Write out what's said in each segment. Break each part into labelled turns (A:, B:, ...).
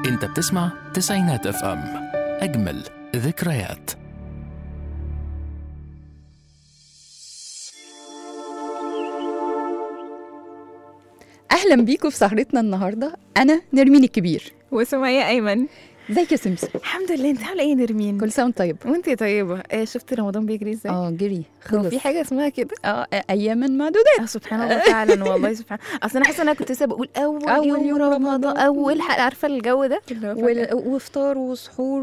A: انت بتسمع تسعينات اف ام اجمل ذكريات
B: اهلا بيكم في سهرتنا النهارده انا نرمين الكبير
C: وسمية أيمن
B: ازيك يا سمسم
C: الحمد لله انت عاملة ايه يا نرمين؟
B: كل سنه وانت طيب
C: وانت طيبة ايه شفتي رمضان بيجري ازاي؟
B: اه جري
C: هو
B: خلص
C: في حاجة اسمها كده؟
B: اه اياما معدودات
C: اه سبحان الله فعلا والله سبحان اصل انا حاسة ان انا كنت لسه بقول اول,
B: أول
C: يوم,
B: يوم
C: رمضان
B: رمضان.
C: اول حلقة عارفة الجو ده؟ اللي هو فجأة.
B: وال- وفطار وسحور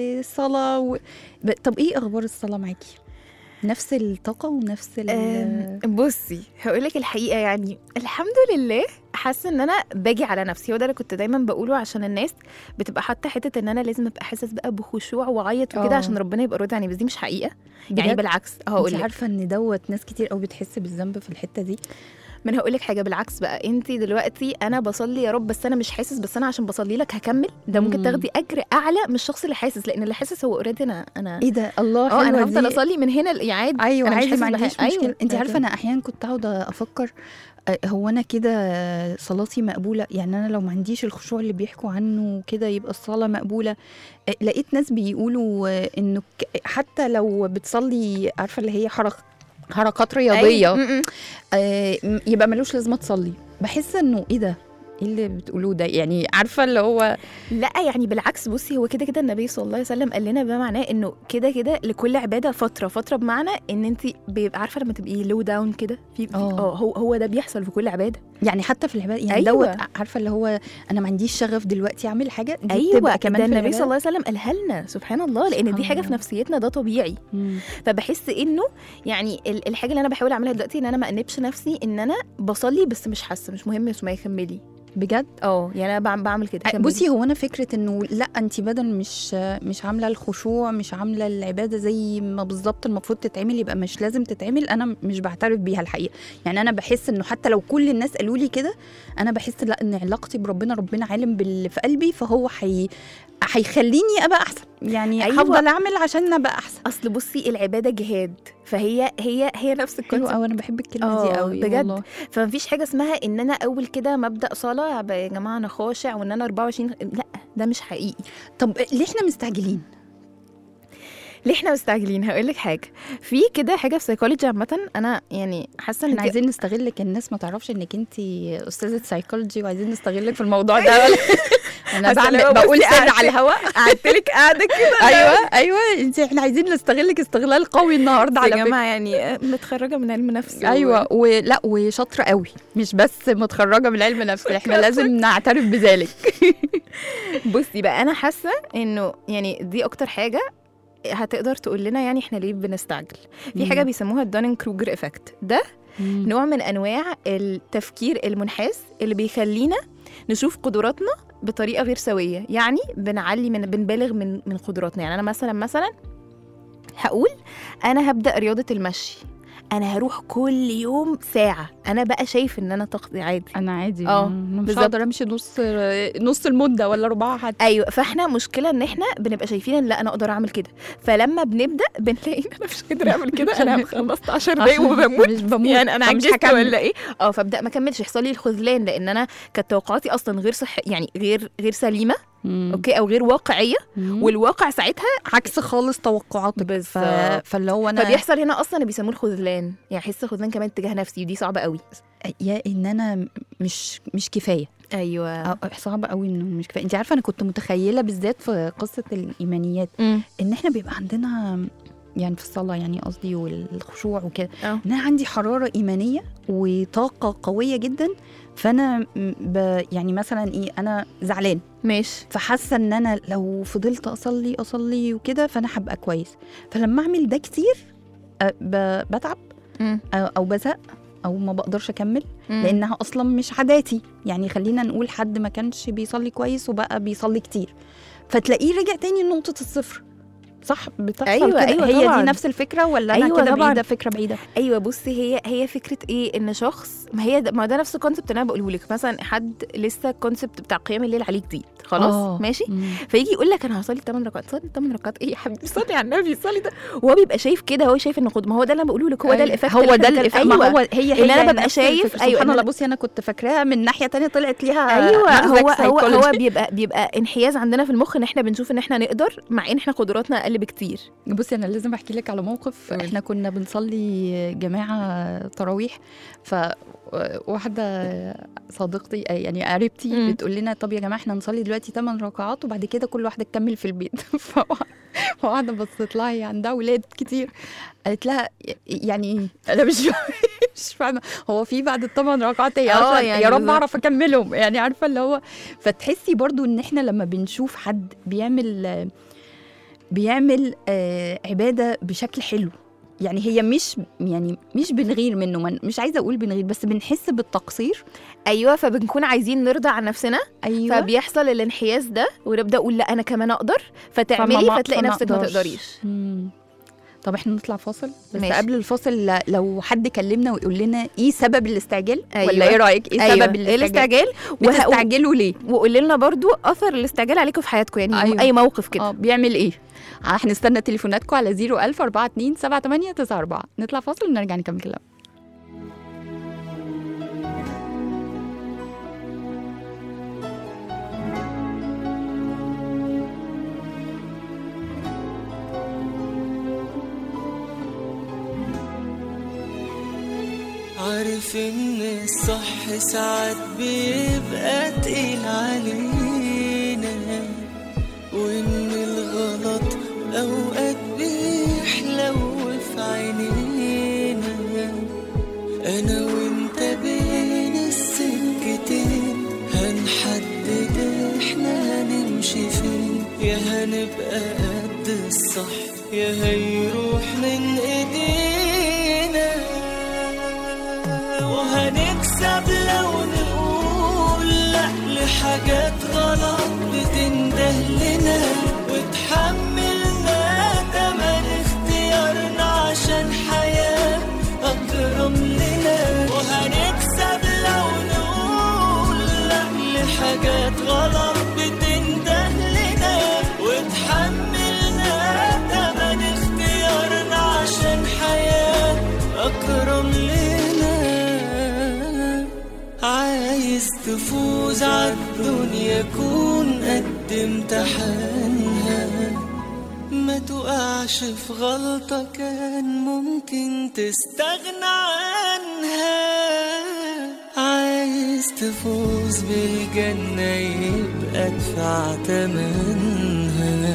B: وصلاه و... ب... طب ايه اخبار الصلاه معاكي نفس الطاقه ونفس ال
C: أم، بصي هقول لك الحقيقه يعني الحمد لله حاسه ان انا باجي على نفسي هو ده اللي كنت دايما بقوله عشان الناس بتبقى حاطه حته ان انا لازم ابقى حاسس بقى بخشوع وعيط وكده
B: آه.
C: عشان ربنا يبقى راضي عني بس دي مش حقيقه يعني
B: بجد؟
C: بالعكس هقول
B: انت
C: لك
B: عارفه ان دوت ناس كتير قوي بتحس بالذنب في الحته دي
C: من هقول لك حاجه بالعكس بقى انت دلوقتي انا بصلي يا رب بس انا مش حاسس بس انا عشان بصلي لك هكمل ده ممكن
B: مم.
C: تاخدي اجر اعلى من الشخص اللي حاسس لان اللي حاسس هو اوريدي انا انا
B: ايه ده الله
C: اه انا
B: حلوه
C: هفضل
B: دي
C: اصلي من هنا الاعاد
B: ايوه
C: أنا مش
B: عادي
C: حاسس
B: ما
C: بحاجة.
B: عنديش مشكله
C: أيوة،
B: انت عارفه
C: لكن-
B: انا احيانا كنت اقعد افكر آه، هو انا كده آه، صلاتي مقبوله يعني انا لو ما عنديش الخشوع اللي بيحكوا عنه كده يبقى الصلاه مقبوله آه، لقيت ناس بيقولوا آه، انه ك- حتى لو بتصلي عارفه اللي هي حرك حركات رياضيه
C: أيوة. م- م.
B: آه، م- يبقى ملوش لازمه تصلي بحس انه ايه ده ايه اللي بتقولوه ده يعني عارفه اللي هو
C: لا يعني بالعكس بصي هو كده كده النبي صلى الله عليه وسلم قال لنا بما معناه انه كده كده لكل عباده فتره فتره بمعنى ان انت بيبقى عارفه لما تبقي لو داون كده في في-
B: آه.
C: اه هو هو ده بيحصل في كل عباده
B: يعني حتى في العباده يعني
C: أيوة.
B: دوت عارفه اللي هو انا ما عنديش شغف دلوقتي اعمل حاجه دي
C: ايوه
B: بتبقى كمان
C: ده
B: في
C: النبي صلى
B: العبادة.
C: الله عليه وسلم قالها لنا سبحان الله لان
B: سبحان
C: دي حاجه في
B: الله.
C: نفسيتنا ده طبيعي
B: مم.
C: فبحس انه يعني ال- الحاجه اللي انا بحاول اعملها دلوقتي ان انا ما انبش نفسي ان انا بصلي بس مش حاسه مش مهم يا سمية كملي
B: بجد
C: اه يعني انا بعم- بعمل كده كملي.
B: بصي هو انا فكره انه لا انت بدل مش مش عامله الخشوع مش عامله العباده زي ما بالظبط المفروض تتعمل يبقى مش لازم تتعمل انا مش بعترف بيها الحقيقه يعني انا بحس انه حتى لو كل الناس قالوا لي كده انا بحس لا ان علاقتي بربنا ربنا عالم باللي في قلبي فهو حي هيخليني ابقى احسن يعني
C: أيوة.
B: هفضل اعمل عشان ابقى احسن
C: اصل بصي العباده جهاد فهي هي هي نفس
B: حلو
C: الكونسيبت
B: قوي انا بحب الكلمه دي
C: آه،
B: قوي
C: بجد.
B: والله.
C: فمفيش حاجه اسمها ان انا اول كده مبدا صلاه يا جماعه انا خاشع وان انا 24 لا ده مش حقيقي
B: طب ليه احنا مستعجلين
C: ليه احنا مستعجلين هقول لك حاجه في كده حاجه في سيكولوجي عامه انا يعني حاسه ان
B: احنا عايزين نستغلك الناس ما تعرفش انك انت استاذه سايكولوجي وعايزين نستغلك في الموضوع ده ولا انا
C: أصل
B: بعمل
C: هو
B: بقول
C: بصي
B: سر
C: قعدت-
B: على الهواء
C: قعدت لك قاعده كده
B: ايوه ايوه انت احنا عايزين نستغلك استغلال قوي النهارده
C: على
B: على فكره
C: جماعه يعني متخرجه من علم نفس
B: ايوه ولا وشاطره قوي مش بس متخرجه من علم نفس احنا لازم نعترف بذلك
C: بصي بقى انا حاسه انه يعني دي اكتر حاجه هتقدر تقول لنا يعني احنا ليه بنستعجل في حاجه
B: مم.
C: بيسموها الدونين كروجر افكت ده نوع من انواع التفكير المنحاز اللي بيخلينا نشوف قدراتنا بطريقه غير سويه يعني بنعلي من بنبالغ من من قدراتنا يعني انا مثلا مثلا هقول انا هبدا رياضه المشي انا هروح كل يوم ساعه انا بقى شايف ان انا طاقتي عادي
B: انا عادي
C: اه،
B: أنا مش
C: بالظبط.
B: هقدر امشي نص نص المده ولا ربعها حتى
C: ايوه فاحنا مشكله ان احنا بنبقى شايفين ان لا انا اقدر اعمل كده فلما بنبدا بنلاقي ان انا مش قادره اعمل كده انا خلصت 10 دقايق وبموت
B: مش بموت
C: يعني انا
B: فمش
C: عجزت
B: هكمل.
C: ولا ايه اه فابدا ما اكملش يحصل لي الخذلان لان انا كانت توقعاتي اصلا غير صح يعني غير غير سليمه
B: مم.
C: اوكي او غير واقعيه
B: مم.
C: والواقع ساعتها
B: عكس خالص توقعاتك ف...
C: بالظبط.
B: فاللي هو انا
C: فبيحصل هنا اصلا بيسموه الخذلان يعني احس خذلان كمان تجاه نفسي ودي صعبه قوي
B: يا ان انا مش مش كفايه
C: ايوه
B: أو صعب قوي انه مش كفايه انت عارفه انا كنت متخيله بالذات في قصه الايمانيات ان احنا بيبقى عندنا يعني في الصلاه يعني قصدي والخشوع وكده
C: اه
B: ان انا عندي حراره ايمانيه وطاقه قويه جدا فانا م- ب يعني مثلا ايه انا زعلان
C: ماشي
B: فحاسه ان انا لو فضلت اصلي اصلي وكده فانا هبقى كويس فلما اعمل ده كتير أ- ب- بتعب
C: مم.
B: أو أو بزق او ما بقدرش اكمل
C: مم.
B: لانها اصلا مش عاداتي يعني خلينا نقول حد ما كانش بيصلي كويس وبقى بيصلي كتير فتلاقيه رجع تاني لنقطه الصفر صح بتحصل
C: أيوة،
B: كده
C: أيوة
B: هي
C: طبعاً.
B: دي نفس الفكره ولا انا
C: أيوة
B: كده
C: طبعاً.
B: بعيده فكره بعيده
C: ايوه بصي هي هي فكره ايه ان شخص ما هي ده ما ده نفس الكونسبت اللي انا بقوله لك مثلا حد لسه الكونسبت بتاع قيام الليل عليه جديد خلاص
B: آه.
C: ماشي
B: مم.
C: فيجي يقول لك انا هصلي 8 ركعات صلي 8 ركعات ايه يا حبيبي صلي على النبي صلي ده وهو بيبقى شايف كده هو شايف ان خد ما هو ده اللي انا بقوله لك هو ده
B: أيوة.
C: الافكت
B: هو
C: اللي
B: ده
C: إحنا
B: الإفكت
C: بنتكلم-
B: ما
C: أيوة.
B: هو هي
C: اللي
B: هي
C: أنا ببقى
B: نفس
C: شايف-
B: الفكرة.
C: أيوة،
B: سبحان
C: إن
B: الله
C: أنا-
B: بصي انا كنت فاكراها من ناحيه تانية طلعت ليها
C: ايوه
B: نغزة
C: هو هو هو
B: psychology.
C: بيبقى بيبقى انحياز عندنا في المخ ان احنا بنشوف ان احنا نقدر مع ان احنا قدراتنا اقل بكتير
B: بصي انا لازم احكي لك على موقف
C: قولي.
B: احنا كنا بنصلي جماعه تراويح فواحده صديقتي يعني قريبتي
C: مم.
B: بتقول لنا طب يا جماعه احنا نصلي دلوقتي 8 ركعات وبعد كده كل واحده تكمل في البيت فواحد- فواحده بصت لها هي عندها ولاد كتير قالت لها يعني ايه انا مش فاهمة- مش فاهمه هو في بعد الثمان ركعات هي
C: آه،
B: اصلا
C: يعني
B: يا رب
C: بالظبط.
B: اعرف اكملهم يعني عارفه اللي هو فتحسي برضو ان احنا لما بنشوف حد بيعمل بيعمل آه، عباده بشكل حلو يعني هي مش يعني مش بنغير منه من مش عايزه اقول بنغير بس بنحس بالتقصير
C: ايوه فبنكون عايزين نرضى عن نفسنا
B: ايوه
C: فبيحصل الانحياز ده ونبدا اقول لا انا كمان اقدر فتعملي
B: فما-
C: فتلاقي
B: فما
C: نفسك ما
B: أقدرش.
C: تقدريش
B: مم. طب احنا نطلع فاصل بس
C: ماشي.
B: ماشي. قبل الفاصل ل- لو حد كلمنا ويقول لنا ايه سبب الاستعجال
C: أيوة.
B: ولا ايه رايك ايه
C: أيوة.
B: سبب
C: إيه
B: الاستعجال
C: الاستعجال وه...
B: بتستعجلوا ليه
C: وقولي لنا برضو اثر الاستعجال عليكم في حياتكم يعني
B: أيوة.
C: اي موقف كده
B: اه بيعمل ايه هنستنى تليفوناتكم على 01000 42 78 94 نطلع فاصل ونرجع نكمل كلام
D: عارف ان الصح ساعات بيبقى تقيل علينا وان الغلط اوقات بيحلو في عينينا انا وانت بين السكتين هنحدد احنا هنمشي فين يا هنبقى قد الصح يا هيروح من ايدينا وهنكسب لو نقول لا لحاجات غلط بتنده لنا وتحملنا تمن اختيارنا عشان حياة أكرم لنا وهنكسب لو نقول لا لحاجات غلط بتنده لنا وتحملنا تمن اختيارنا عشان حياة أكرم لنا عايز تفوز عالدنيا كون قد امتحانها ما تقعش في غلطة كان ممكن تستغنى عنها عايز تفوز بالجنة يبقى ادفع تمنها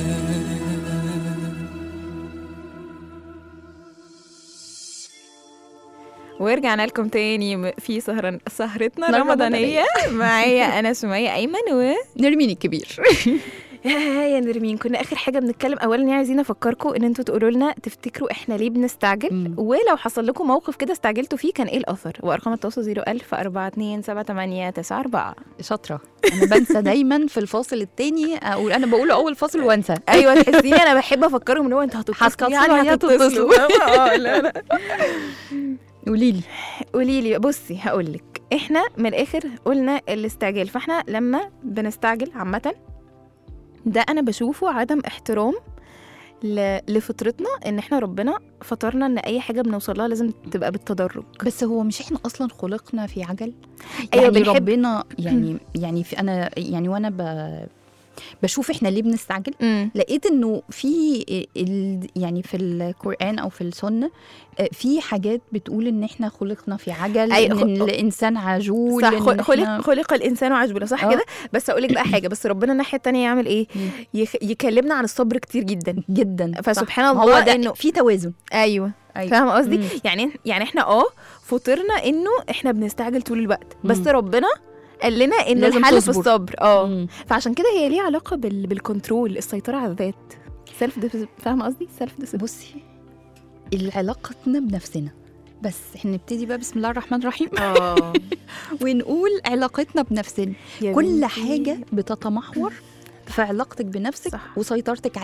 C: ورجعنا لكم تاني م- في سهرة سهرتنا
B: سهرة
C: رمضانية معايا أنا سمية أيمن و
B: نرمين الكبير
C: يا نرمين كنا آخر حاجة بنتكلم أولا يعني عايزين أفكركم إن أنتوا تقولوا لنا تفتكروا إحنا ليه بنستعجل
B: مم.
C: ولو حصل لكم موقف كده استعجلتوا فيه كان إيه الأثر وأرقام التواصل 01000 42 78 94
B: شاطره انا بنسى دايما في الفاصل التاني اقول انا بقوله اول فاصل وانسى
C: ايوه تحسيني انا بحب افكرهم ان هو انتوا هتتصلوا
B: هتكسروا
C: يعني
B: يعني
C: هتتصلوا
B: هتتصلوا.
C: اه لا لا
B: قولي لي
C: قولي لي بصي هقول لك احنا من الاخر قلنا الاستعجال فاحنا لما بنستعجل عامه ده انا بشوفه عدم احترام ل... لفطرتنا ان احنا ربنا فطرنا ان اي حاجه بنوصل لها لازم تبقى بالتدرج
B: بس هو مش احنا اصلا خلقنا في عجل
C: أيوة،
B: يعني
C: بنحب-
B: ربنا يعني يعني في انا يعني وانا ب بشوف احنا ليه بنستعجل
C: امم
B: لقيت انه في ال يعني في القران او في السنه آه، في حاجات بتقول ان احنا خلقنا في عجل
C: أي،
B: ان
C: خ-
B: الانسان عجول
C: صح
B: إن
C: خل- خلق
B: إحنا-
C: خلق الانسان عجولا صح
B: آه.
C: كده بس اقول لك بقى حاجه بس ربنا الناحيه التانية يعمل ايه
B: مم.
C: يخ... يكلمنا عن الصبر كتير جدا
B: جدا صح.
C: فسبحان
B: ما
C: الله
B: هو ده
C: انه
B: في توازن
C: ايوه
B: أيوة.
C: فاهمه قصدي
B: مم.
C: يعني يعني احنا اه فطرنا انه احنا بنستعجل طول الوقت بس
B: مم.
C: ربنا قال لنا ان
B: لازم
C: الحل في
B: تصبر.
C: الصبر اه
B: مم.
C: فعشان كده هي ليها علاقه بال... بالكنترول السيطره على الذات سيلف فاهمه قصدي سيلف
B: بصي علاقتنا بنفسنا بس احنا نبتدي بقى بسم الله الرحمن الرحيم
C: اه
B: ونقول علاقتنا بنفسنا كل حاجه بتتمحور في علاقتك بنفسك
C: صح.
B: وسيطرتك عليها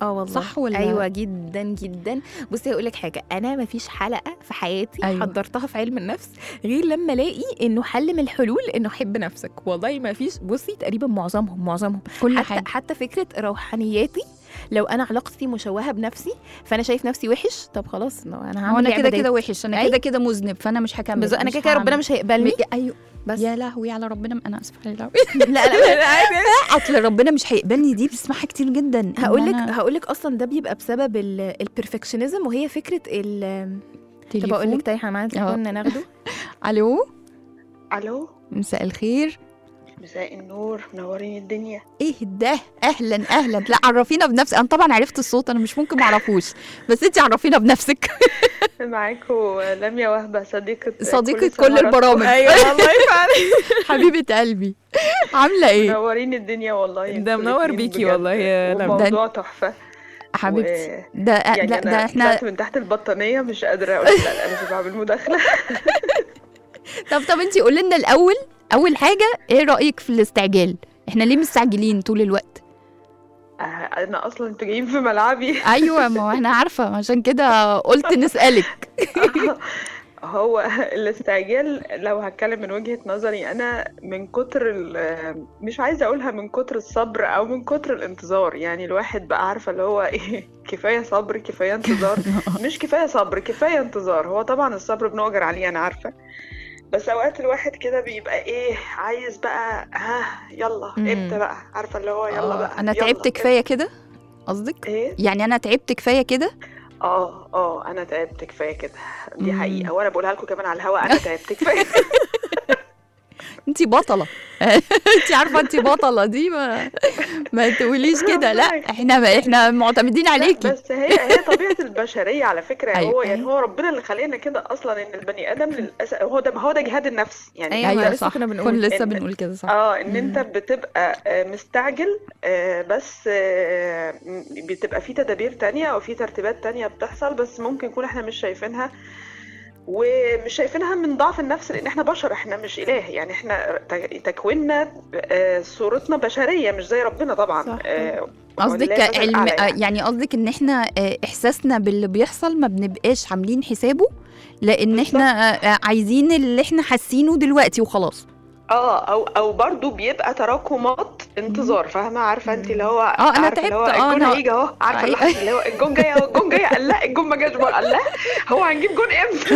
C: اه والله
B: صح ولا-
C: ايوه جدا جدا بصي هقول لك حاجه انا ما فيش حلقه في حياتي
B: أيوة.
C: أيوة. حضرتها في علم النفس غير لما الاقي انه حل من الحلول انه حب نفسك والله ما فيش بصي تقريبا معظمهم معظمهم
B: كل
C: حتى
B: حاجه
C: حتى فكره روحانياتي لو انا علاقتي مشوهه بنفسي فانا شايف نفسي وحش طب خلاص no, انا
B: هو
C: هعمل
B: انا كده
C: عبادات.
B: كده وحش انا
C: أي.
B: كده كده مذنب فانا مش هكمل
C: بالظبط انا
B: مش
C: كده كده ربنا
B: هعمل.
C: مش هيقبلني
B: ايوه
C: بس
B: يا لهوي على ربنا انا اسفه يا لهوي.
C: لا لا لا عادي
B: اصل ربنا مش هيقبلني دي بتسمعها كتير جدا إن
C: هقول لك
B: أنا
C: هقول لك اصلا ده بيبقى بسبب البرفكشنزم وهي فكره ال طب اقول
B: تليفون.
C: لك طيب احنا معانا تليفون ناخده
B: الو
E: الو
B: مساء الخير
E: مساء النور منورين الدنيا
B: ايه ده اهلا اهلا لا عرفينا بنفسك انا طبعا عرفت الصوت انا مش ممكن ما اعرفوش بس انت عرفينا بنفسك
E: معاكم لميا وهبه صديقه
B: صديقه كل
E: سهراتكم.
B: البرامج
C: ايوه والله فعلا
B: حبيبه قلبي عامله ايه
E: منورين الدنيا والله
C: ده
E: انتوا
C: منور
E: الاتنين
C: بيكي
E: بجد.
C: والله يا لميا.
E: وموضوع تحفه
B: حبيبتي
E: و-
B: ده
E: يعني
B: لا
E: أنا
B: ده احنا
E: طلعت من تحت البطانيه مش قادره اقول لا لا انا مش بعمل مداخله
B: طب طب انت قولي لنا الاول اول حاجه ايه رايك في الاستعجال احنا ليه مستعجلين طول الوقت
E: آه، انا اصلا انتوا جايين في ملعبي
B: ايوه ما هو احنا عارفه عشان كده قلت نسالك
E: هو الاستعجال لو هتكلم من وجهة نظري انا من كتر ال- مش عايزه اقولها من كتر الصبر او من كتر الانتظار يعني الواحد بقى عارفه اللي هو ايه كفايه صبر كفايه انتظار مش كفايه صبر كفايه انتظار هو طبعا الصبر بنؤجر عليه انا عارفه بس اوقات الواحد كده بيبقى ايه عايز بقى ها يلا
C: مم.
E: امتى بقى عارفه اللي هو يلا
B: آه،
E: بقى
B: انا
E: يلا.
B: تعبت كفايه كده قصدك
E: ايه
B: يعني انا تعبت كفايه كده
E: اه اه انا تعبت كفايه كده دي
B: مم.
E: حقيقه وانا بقولها لكم كمان على الهوا انا تعبت كفايه
B: انت بطله انت عارفه انت بطله دي ما ما تقوليش كده لا احنا احنا معتمدين
E: لا،
B: عليكي
E: بس هي هي طبيعه البشريه على فكره
B: أيوة.
E: هو يعني هو ربنا اللي خلقنا كده اصلا ان البني ادم للاسف هو ده هو ده جهاد النفس يعني
C: أيوة،
B: ايوه
C: لسه
B: صح
C: كنا بنقول.
B: كنا لسه
E: إن-
B: بنقول كده صح
E: اه ان انت
B: مم.
E: بتبقى آه، مستعجل آه، بس آه، م- بتبقى في تدابير تانية او في ترتيبات تانية بتحصل بس ممكن يكون احنا مش شايفينها ومش شايفينها من ضعف النفس لان احنا بشر احنا مش اله يعني احنا ت- تكويننا آه، صورتنا بشريه مش زي ربنا طبعا
C: صح.
E: آه،
B: قصدك
E: ولله المثل
B: علم
E: الأعلى
B: يعني. يعني قصدك ان احنا آه، احساسنا باللي بيحصل ما بنبقاش عاملين حسابه لان احنا آه، آه، عايزين اللي احنا حاسينه دلوقتي وخلاص
E: اه او او برضه بيبقى تراكمات انتظار فاهمه عارفه انت اللي هو
B: اه انا
E: عارفة اللي هو
B: تعبت اه
E: الجون
B: انا
E: هيجي اهو عارفه
B: أي-
E: اللحظه اللي هو الجون جاي اهو الجون جاي قال لا الجون ما جاش بقى قال لا هو هنجيب جون امتى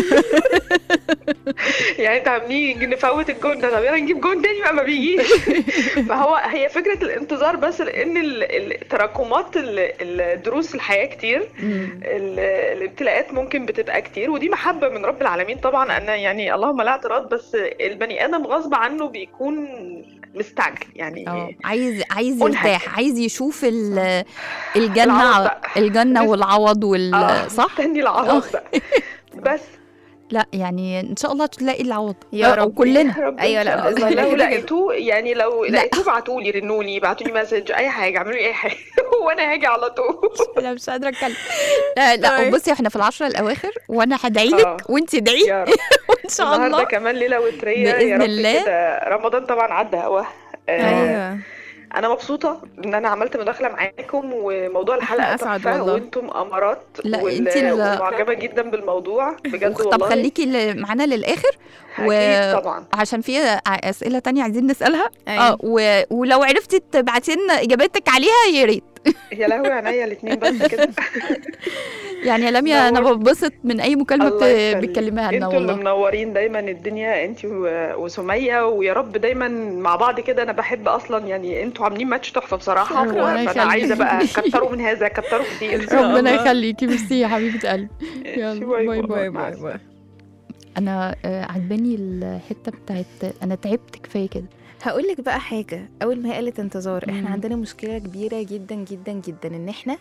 E: يعني انت عاملين نفوت الجون ده طب يلا نجيب جون تاني بقى ما بيجيش فهو هي فكره الانتظار بس لان ال- ال- تراكمات ال- الدروس الحياه كتير
B: مم.
E: ال- الابتلاءات ممكن بتبقى كتير ودي محبة من رب العالمين طبعا أنا يعني اللهم لا اعتراض بس البني آدم غصب عنه بيكون مستعجل يعني
B: اه عايز عايز
E: قول
B: يرتاح عايز يشوف ال- الجنه
E: العوض بقى.
B: الجنه والعوض وال
E: آه،
B: صح
E: مستني العوض بقى بس
B: لا يعني ان شاء الله تلاقي العوض
C: يا
B: آه،
C: رب.
B: وكلنا
E: يا رب
C: أيوة،
E: إن
C: لا،
E: شاء
C: بإذن
E: الله.
C: الله
E: لو
C: كده كده.
E: لقيتوه يعني لو
B: لا.
E: لقيتوه ابعتوا لي رنوني ابعتوا لي مسج اي حاجه اعملوا لي اي حاجه وانا هاجي على طول
B: انا مش قادره اتكلم لا لا
C: طيب.
B: بصي احنا في العشرة الاواخر وانا هدعي لك
E: آه.
B: وانت ادعي
E: يا رب
B: ان شاء
E: النهارده
B: الله
E: كمان ليله وتريه
B: بإذن
E: يا رب
B: الله.
E: كده رمضان طبعا عدى هوا آه،
C: ايوه
E: انا مبسوطه ان انا عملت مداخله معاكم وموضوع الحلقه
C: أسعد
E: تحفه
C: والله.
E: وانتم امارات
B: لا،
E: وال-
B: انت ال-
E: ومعجبه جدا بالموضوع بجد
B: طب
E: والله
B: خليكي ل- معانا للاخر و-
E: أكيد طبعا
B: عشان في اسئله تانية عايزين نسالها
C: أيوة.
B: اه و... ولو عرفتي تبعتي لنا اجاباتك عليها يا ريت
E: يا لهوي عينيا الاثنين بس كده
B: يعني يا لميا انا
E: نورت.
B: ببسط من اي مكالمه
E: الله
B: بت...
E: يخليك.
B: بتكلمها لنا
E: انتوا اللي
B: والله
E: منورين دايما الدنيا انت وسميه ويا رب دايما مع بعض كده انا بحب اصلا يعني انتوا عاملين ماتش تحفه بصراحه
B: ربنا
E: فانا
B: يخليك.
E: عايزه بقى كتروا من هذا كتروا كتير
C: شاء
B: ربنا
C: الله.
B: يخليكي ميرسي يا حبيبه قلبي يلا، باي باي.
C: باي
E: مع
C: باي
E: السلامة.
C: باي
B: انا آه، عجباني الحته بتاعت انا تعبت كفايه كده
C: هقول لك بقى حاجه اول ما هي قالت انتظار
B: مم.
C: احنا عندنا مشكله كبيره جدا جدا جدا ان احنا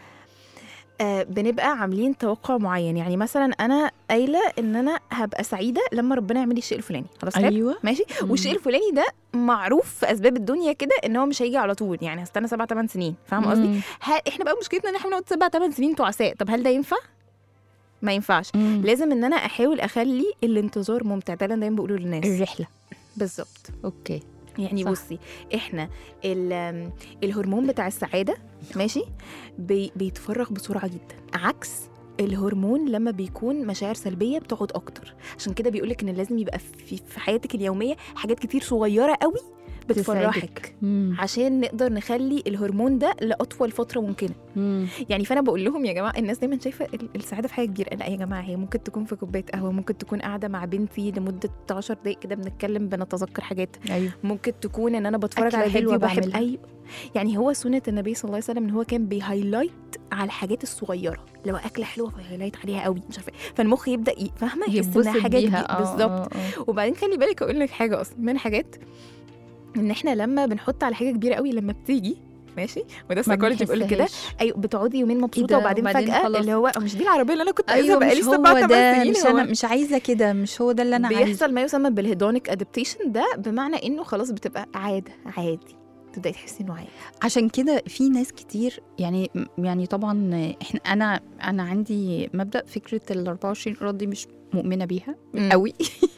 C: آه بنبقى عاملين توقع معين يعني مثلا انا قايله ان انا هبقى سعيده لما ربنا يعمل لي الشيء الفلاني خلاص حلو
B: ايوه
C: ماشي
B: مم.
C: والشيء الفلاني ده معروف في اسباب الدنيا كده ان هو مش هيجي على طول يعني هستنى سبع ثمان سنين فاهم قصدي
B: مم.
C: ه- احنا بقى مشكلتنا ان احنا بنقعد سبع ثمان سنين تعساء طب هل ده ينفع ما ينفعش
B: مم.
C: لازم ان انا احاول اخلي الانتظار ممتع ده اللي أنا دايما بقوله للناس
B: الرحله
C: بالظبط
B: اوكي
C: يعني
B: صح.
C: بصي احنا ال- الهرمون بتاع السعاده ماشي بي بيتفرغ بسرعه جدا عكس الهرمون لما بيكون مشاعر سلبيه بتقعد اكتر عشان كده بيقولك ان لازم يبقى في, في حياتك اليوميه حاجات كتير صغيره قوي بتفرحك
B: تساعدك. مم.
C: عشان نقدر نخلي الهرمون ده لاطول فتره ممكنه
B: مم.
C: يعني فانا بقول لهم يا جماعه الناس دايما شايفه ال- السعاده في حاجه كبيره لا يا جماعه هي ممكن تكون في كوبايه قهوه ممكن تكون قاعده مع بنتي لمده 10 دقائق كده بنتكلم بنتذكر حاجات
B: ايوه
C: ممكن تكون ان انا بتفرج
B: أكلة
C: على فيديو
B: حلوة
C: بحب
B: بعملها.
C: اي يعني هو سنه النبي صلى الله عليه وسلم ان هو كان بيهايلايت على الحاجات الصغيره لو اكله حلوه فهايلايت عليها قوي مش عارفه إيه. فالمخ يبدا ي- فاهمه يحس
B: يتبسط
C: انها حاجه
B: بيها.
C: جديدة.
B: آه،
C: بالظبط
B: آه، آه.
C: وبعدين خلي بالك اقول لك حاجه اصلا من حاجات ان احنا لما بنحط على حاجه كبيره قوي لما بتيجي ماشي وده
B: ما
C: السايكولوجي بيقول لك كده
B: بنحسهاش.
C: ايوه بتقعدي يومين مبسوطه
B: ده؟
C: وبعدين,
B: وبعدين
C: فجاه
B: خلاص.
C: اللي هو آه، مش دي العربيه اللي انا كنت عايزها
B: ايوه
C: بقالي
B: مش
C: سبع
B: هو
C: ثمان
B: ده
C: سنين
B: مش
C: هو
B: انا مش عايزه كده مش هو ده اللي انا عايزه
C: بيحصل ما يسمى بالهيدونيك ادابتيشن ده بمعنى انه خلاص بتبقى عاده عادي تبداي تحسي انه عادي
B: عشان كده في ناس كتير يعني يعني طبعا احنا انا انا عندي مبدا فكره ال 24 قراط دي مش مؤمنه بيها
C: مم.
B: قوي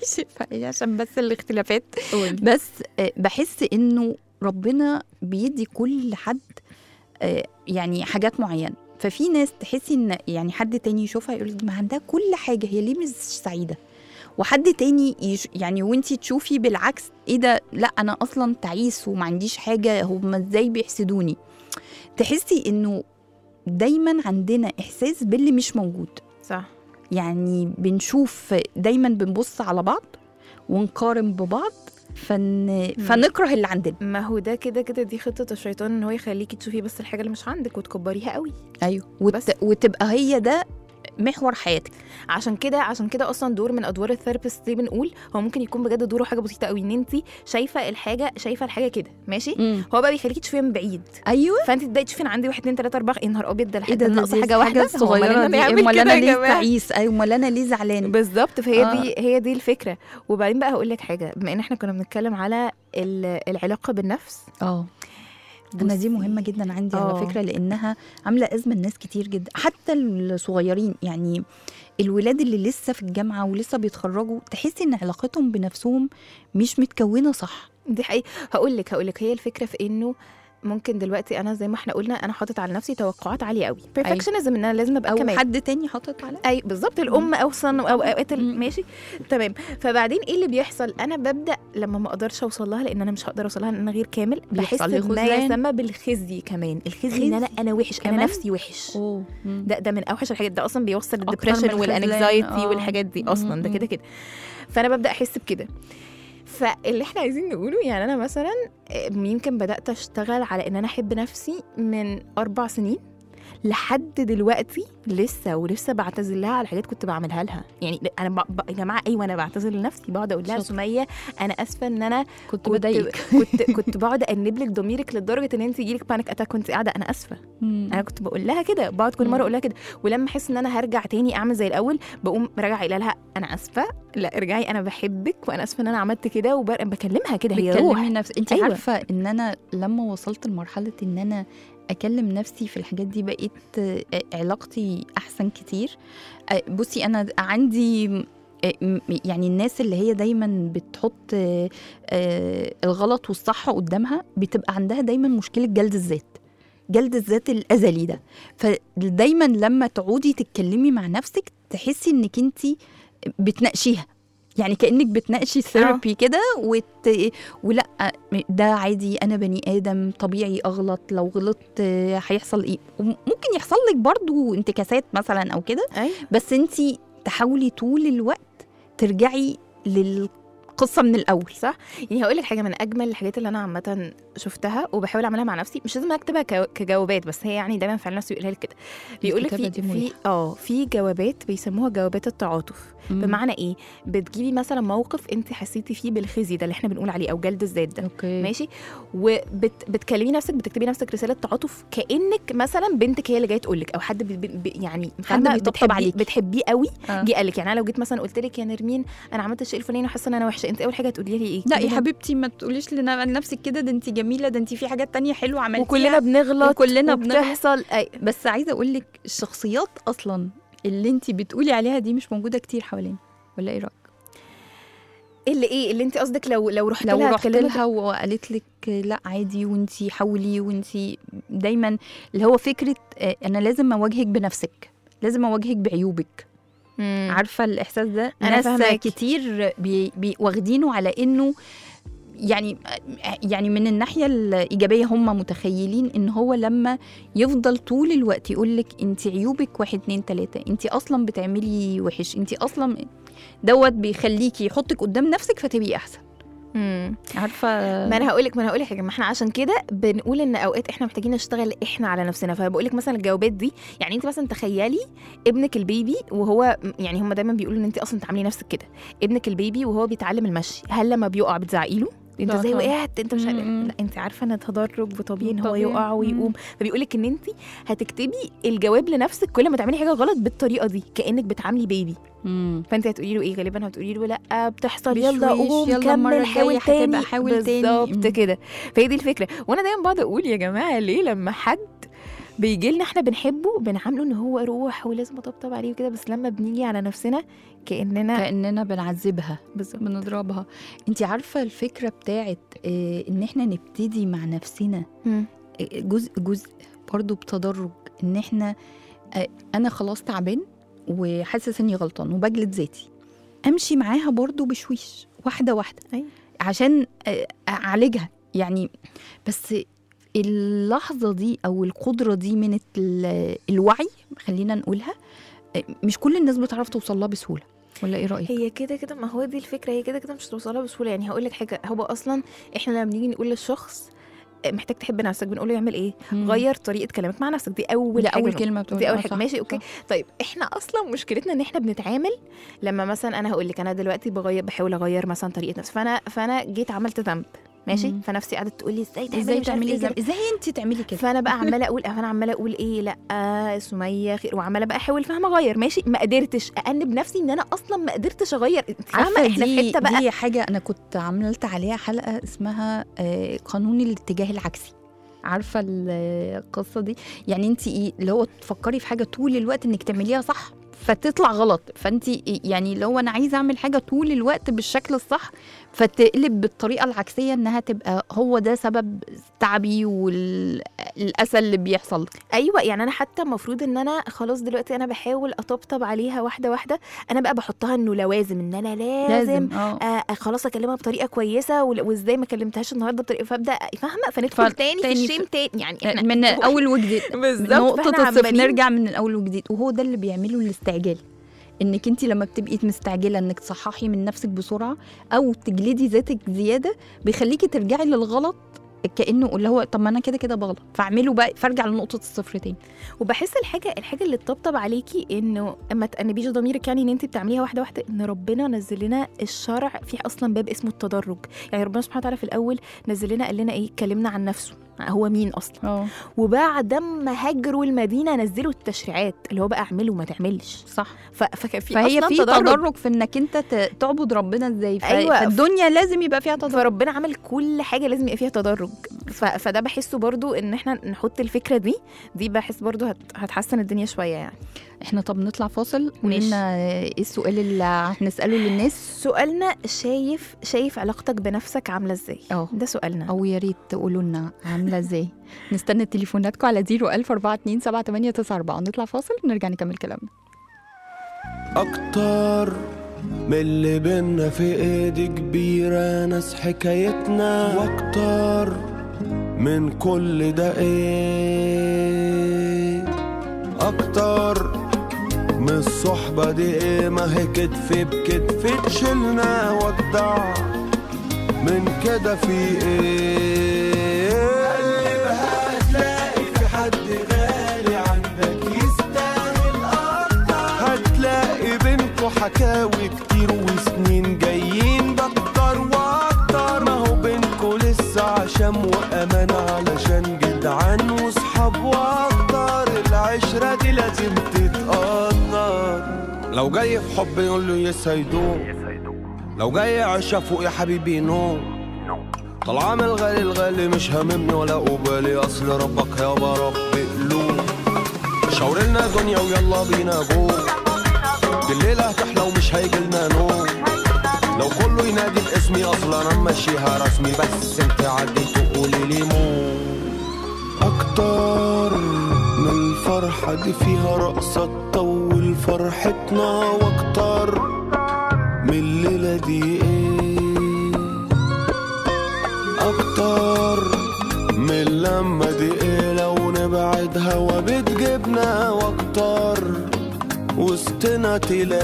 B: عشان بس الاختلافات بس آه، بحس انه ربنا بيدي كل حد آه، يعني حاجات معينه ففي ناس تحسي ان يعني حد تاني يشوفها يقول ما عندها كل حاجه هي ليه مش سعيده وحد تاني يش يعني وانتي تشوفي بالعكس ايه ده لا انا اصلا تعيس وما عنديش حاجه هم ازاي بيحسدوني تحسي انه دايما عندنا احساس باللي مش موجود
C: صح
B: يعني بنشوف دايما بنبص على بعض ونقارن ببعض فن... فنكره اللي عندنا
C: ما هو ده كده كده دي خطه الشيطان ان هو يخليكي تشوفي بس الحاجه اللي مش عندك وتكبريها قوي
B: ايوه وت...
C: بس.
B: وتبقى هي ده محور حياتك
C: عشان كده عشان كده اصلا دور من ادوار الثيرابيست دي بنقول هو ممكن يكون بجد دوره حاجه بسيطه قوي ان انت شايفه الحاجه شايفه الحاجه كده ماشي
B: مم.
C: هو بقى بيخليكي تشوفيها من بعيد
B: ايوه
C: فانت تبداي تشوفي انا عندي واحد اتنين تلاته اربعه ايه نهار ابيض ده
B: ايه
C: الحاجه
B: ده
C: ده
B: ده
C: ناقصه
B: دي
C: حاجه واحده هو
B: الصغيره
C: مالنا
B: دي
C: نعمل
B: امال
C: كده
B: انا
C: يا
B: ليه
C: جماعة؟
B: تعيس ايوه امال انا ليه زعلان
C: بالظبط فهي
B: آه.
C: دي هي دي الفكره وبعدين بقى هقول لك حاجه بما ان احنا كنا بنتكلم على ال- العلاقه بالنفس
B: اه انا دي
C: بصي.
B: مهمه جدا عندي على
C: آه.
B: فكره لانها عامله ازمه لناس كتير جدا حتى الصغيرين يعني الولاد اللي لسه في الجامعه ولسه بيتخرجوا تحسي ان علاقتهم بنفسهم مش متكونه صح
C: دي حقيقة هقول لك هقول لك هي الفكره في انه ممكن دلوقتي انا زي ما احنا قلنا انا حاطط على نفسي توقعات عاليه قوي بيرفكشنزم ان انا لازم ابقى
B: او
C: كمال
B: حد تاني حاطط على
C: اي بالظبط الام او صن او اوقات ال-
B: مم.
C: ماشي تمام فبعدين ايه اللي بيحصل انا ببدا لما ما اقدرش اوصل لها لان انا مش هقدر اوصل لها لان انا غير كامل بحس
B: بيحصل لي
C: ان
B: خذلان.
C: يسمى بالخزي كمان الخزي ان انا
B: خزي.
C: انا وحش انا
B: كمان؟
C: نفسي وحش
B: اوه
C: ده ده من اوحش الحاجات ده اصلا بيوصل
B: أكتر من
C: الدبريشن
B: الخذلان،
C: والانكزايتي
B: آه.
C: والحاجات دي اصلا ده
B: مم.
C: كده كده فانا ببدا احس بكده فاللي احنا عايزين نقوله يعني انا مثلا آه، يمكن بدات اشتغل على ان انا احب نفسي من اربع سنين لحد دلوقتي لسه ولسه بعتذر لها على حاجات كنت بعملها لها يعني انا ب... ب... يا جماعه ايوه انا بعتذر لنفسي بقعد اقول لها
B: شاطر.
C: سميه انا اسفه ان انا
B: كنت
C: كنت
B: بضايقك
C: كنت كنت بقعد انب لك ضميرك لدرجه ان انت يجيلك بانيك اتاك وانت قاعده انا اسفه انا كنت بقول لها كده بقعد كل
B: مم.
C: مره اقول لها كده ولما احس ان انا هرجع تاني اعمل زي الاول بقوم راجعه قايله لها انا اسفه لا ارجعي انا بحبك وانا اسفه ان انا عملت كده وبكلمها كده هي روح
B: بتكلمي نفسك انت
C: أيوة.
B: أيوة. عارفه ان انا لما وصلت لمرحله ان انا اكلم نفسي في الحاجات دي بقيت آه، علاقتي احسن كتير آه، بصي انا عندي آه، م- يعني الناس اللي هي دايما بتحط آه، آه، الغلط والصح قدامها بتبقى عندها دايما مشكله جلد الذات جلد الذات الازلي ده فدايما لما تقعدي تتكلمي مع نفسك تحسي انك انت بتناقشيها يعني كانك بتناقشي ثيرابي كده وت... ولا ده عادي انا بني ادم طبيعي اغلط لو غلطت آه، هيحصل ايه ممكن يحصل لك برضو انتكاسات مثلا او كده
C: ايوه
B: بس انت تحاولي طول الوقت ترجعي للقصه من الاول
C: صح يعني هقول لك حاجه من اجمل الحاجات اللي انا عامه شفتها وبحاول اعملها مع نفسي مش لازم اكتبها ك- كجوابات بس هي يعني دايما فعلا نفسي بيقولها لي كده بيقول لك
B: الكتابة
C: في
B: دي
C: في
B: مريحة.
C: اه في جوابات بيسموها جوابات التعاطف بمعنى ايه بتجيبي مثلا موقف انت حسيتي فيه بالخزي ده اللي احنا بنقول عليه او جلد الذات ده
B: اوكي
C: ماشي وبتكلمي نفسك بتكتبي نفسك رساله تعاطف كانك مثلا بنتك هي اللي جايه تقول لك او حد بي بي يعني فاهمة؟
B: بيطبطب
C: بتحبيه-
B: عليكي.
C: بتحبيه قوي
B: آه.
C: جه قال لك يعني انا لو جيت مثلا قلت لك يا نرمين انا عملت الشيء الفلاني وحاسه ان انا وحشه انت اول حاجه هتقولي لي ايه
B: لا
C: تقولي
B: يا
C: لي
B: حبيبتي ما تقوليش لنا- لنفسك كده ده انت جميله ده انت في حاجات تانية حلوه عملتيها
C: وكلنا بنغلط
B: وكلنا بنغلط.
C: بتحصل أي.
B: بس عايزه اقول لك الشخصيات اصلا اللي انت بتقولي عليها دي مش موجوده كتير حوالينا ولا ايه رايك
C: اللي ايه اللي انت قصدك لو لو رحت
B: لو
C: لها
B: رحت
C: اتكلمت-
B: لها وقالت لك لا عادي وانتي حاولي وانتي دايما اللي هو فكره آه، انا لازم اواجهك بنفسك لازم اواجهك بعيوبك
C: مم.
B: عارفه الاحساس ده
C: أنا
B: ناس
C: فاهماكي.
B: كتير بي بي واخدينه على انه يعني يعني من الناحيه الايجابيه هم متخيلين ان هو لما يفضل طول الوقت يقول لك انت عيوبك واحد اتنين تلاته انت اصلا بتعملي وحش انت اصلا دوت بيخليكي يحطك قدام نفسك فتبقي احسن
C: مم.
B: عارفه
C: ما انا هقول لك ما انا هقول لك حاجه ما احنا عشان كده بنقول ان اوقات احنا محتاجين نشتغل احنا على نفسنا فبقول لك مثلا الجوابات دي يعني انت مثلا تخيلي ابنك البيبي وهو يعني هم دايما بيقولوا ان انت اصلا تعملي نفسك كده ابنك البيبي وهو بيتعلم المشي هل لما بيقع بتزعقي له انت
B: لا
C: ازاي
B: طبعا.
C: وقعت انت مش عارف
B: مم.
C: لا انت عارفه ان تدرج وطبيعي ان هو
B: طبيعي.
C: يقع ويقوم
B: مم.
C: فبيقول لك ان انت هتكتبي الجواب لنفسك كل ما تعملي حاجه غلط بالطريقه دي كانك بتعاملي بيبي
B: مم.
C: فانت هتقولي له ايه غالبا هتقولي له لا بتحصل يلا
B: بشويش،
C: قوم
B: يلا المرة
C: كمل حاول
B: الجاية
C: تاني
B: هتبقى حاول تاني.
C: بالظبط
B: مم.
C: كده فهي دي الفكره وانا دايما بقعد اقول يا جماعه ليه لما حد بيجي لنا احنا بنحبه بنعامله ان هو روح ولازم اطبطب عليه وكده بس لما بنيجي على نفسنا كاننا
B: كاننا بنعذبها
C: بالظبط
B: بنضربها انت عارفه الفكره بتاعت آه، ان احنا نبتدي مع نفسنا
C: مم.
B: آه، جزء جزء برضو بتدرج ان احنا آه، انا خلاص تعبان وحاسس اني غلطان وبجلد ذاتي امشي معاها برضو بشويش واحده واحده
C: أيوة.
B: عشان آه، اعالجها يعني بس اللحظه دي او القدره دي من ال- الوعي خلينا نقولها آه، مش كل الناس بتعرف توصل لها بسهوله ولا ايه رايك
C: هي كده كده ما هو دي الفكره هي كده كده مش هتوصلها بسهوله يعني هقول لك حاجه هو اصلا احنا لما بنيجي نقول للشخص محتاج تحب نفسك بنقول له يعمل ايه
B: مم.
C: غير طريقه كلامك مع نفسك دي اول
B: دي
C: حاجه
B: اول
C: نقول.
B: كلمه
C: دي
B: بتقولها
C: اول
B: آه،
C: حاجه
B: صح،
C: ماشي اوكي
B: صح.
C: طيب احنا اصلا مشكلتنا ان احنا بنتعامل لما مثلا انا هقول لك انا دلوقتي بغير بحاول اغير مثلا طريقه نفسي فانا فانا جيت عملت ذنب ماشي
B: مم.
C: فنفسي قعدت تقول لي ازاي تعملي
B: ازاي
C: مش عارفة
B: تعملي
C: إيه كده.
B: ازاي ازاي انت تعملي كده
C: فانا بقى عماله اقول فانا عماله اقول ايه لا آه سميه خير وعماله بقى احاول فاهمه اغير ماشي ما قدرتش انب نفسي ان انا اصلا ما قدرتش اغير انت فاهمه
B: عارفه
C: احنا في
B: دي
C: حته بقى
B: دي حاجه انا كنت عملت عليها حلقه اسمها آه، قانون الاتجاه العكسي عارفه ال- القصه دي يعني انت ايه اللي هو تفكري في حاجه طول الوقت انك تعمليها صح فتطلع غلط فانت يعني اللي هو انا عايزه اعمل حاجه طول الوقت بالشكل الصح فتقلب بالطريقه العكسيه انها تبقى هو ده سبب تعبي والاسى اللي بيحصل
C: ايوه يعني انا حتى المفروض ان انا خلاص دلوقتي انا بحاول اطبطب عليها واحده واحده انا بقى بحطها انه لوازم ان انا لازم,
B: لازم اه
C: آه خلاص اكلمها بطريقه كويسه ول- وازاي ما كلمتهاش النهارده بطريقه فابدا فاهمه فندخل
B: ف-
C: تاني في
B: تاني
C: الشيم تاني يعني احنا
B: من اول وجديد
C: بالظبط
B: نقطة
C: فاحنا
B: الصفر
C: عمالين-
B: نرجع من الأول وجديد وهو ده اللي بيعمله الاستعجال انك انت لما بتبقي مستعجله انك تصححي من نفسك بسرعه او تجلدي ذاتك زياده بيخليكي ترجعي للغلط كانه اللي هو طب ما انا كده كده بغلط فاعمله بقى فارجع لنقطه الصفر تاني
C: وبحس الحاجه الحاجه اللي تطبطب عليكي انه ما تأنبيش ضميرك يعني ان انت بتعمليها واحده واحده ان ربنا نزل لنا الشرع في اصلا باب اسمه التدرج يعني ربنا سبحانه وتعالى في الاول نزل لنا قال لنا ايه اتكلمنا عن نفسه هو مين اصلا
B: اه
C: وبعد ما هاجروا المدينه نزلوا التشريعات اللي هو بقى اعمله وما تعملش
B: صح
C: ف... فكان في
B: فهي
C: اصلا
B: في
C: تدرج,
B: تدرج في انك انت ت- تعبد ربنا ازاي ف-
C: أيوة.
B: فالدنيا لازم يبقى فيها تدرج
C: فربنا عمل كل حاجه لازم يبقى فيها تدرج ف... فده بحسه برضو ان احنا نحط الفكره دي دي بحس برضو هت... هتحسن الدنيا شويه يعني
B: احنا طب نطلع فاصل
C: ماشي.
B: ولنا ايه السؤال اللي هنساله للناس
C: سؤالنا شايف شايف علاقتك بنفسك عامله ازاي
B: اه
C: ده سؤالنا
B: او يا ريت تقولوا لنا عامله ازاي نستنى تليفوناتكم على 01042 نطلع فاصل ونرجع نكمل كلامنا
F: أكتر من اللي بينا في ايدي كبيرة ناس حكايتنا واكتر من كل ده ايه اكتر من الصحبة دي ايه ما هي كتف بكتف تشيلنا ودع من كده في ايه قلبها هتلاقي في حد غالي عندك يستاهل اكتر هتلاقي بينكوا حكاوي كتير وسنين جايين بكتر واكتر ما هو بينكوا لسه عشم وامان علشان جدعان وصحاب واكتر العشرة دي لازم تتقدر لو جاي في حب يقول له يس هيدوم لو جاي عشا فوق يا حبيبي نو طالعة من الغالي الغالي مش هاممني ولا قبالي اصل ربك يابا رب قلوب شاور لنا دنيا ويلا بينا جو بالليل هتحلى ومش هيجي لنا نوم لو كله ينادي باسمي اصلا انا ماشيها رسمي بس انت عدي تقولي لي مو اكتر من الفرحة دي فيها رقصة تطول فرحتنا واكتر من الليلة دي ايه اكتر من لما دي ايه لو نبعد هوا بتجيبنا واكتر وسطنا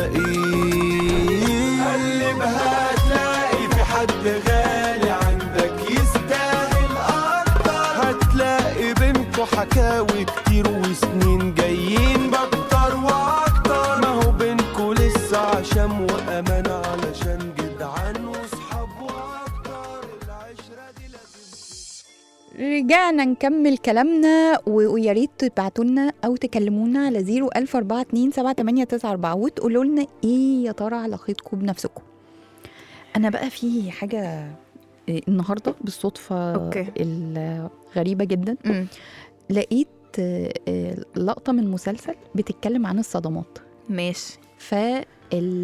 F: تلاقيه قلبها تلاقي في حد غالي عندك يستاهل اكتر هتلاقي بينكوا حكاوي كتير وسنين جايين باكتر واكتر ما هو بينكوا لسه عشم وامان علشان جدعان وصحاب واكتر العشرة دي لازم
B: رجعنا نكمل كلامنا و- ويا ريت تبعتوا لنا او تكلمونا على 010427894 وتقولوا لنا ايه يا ترى علاقتكم بنفسكم انا بقى في حاجه إيه، النهارده بالصدفه
C: أوكي.
B: الغريبه جدا
C: مم.
B: لقيت آه، آه، لقطه من مسلسل بتتكلم عن الصدمات
C: ماشي
B: ف ال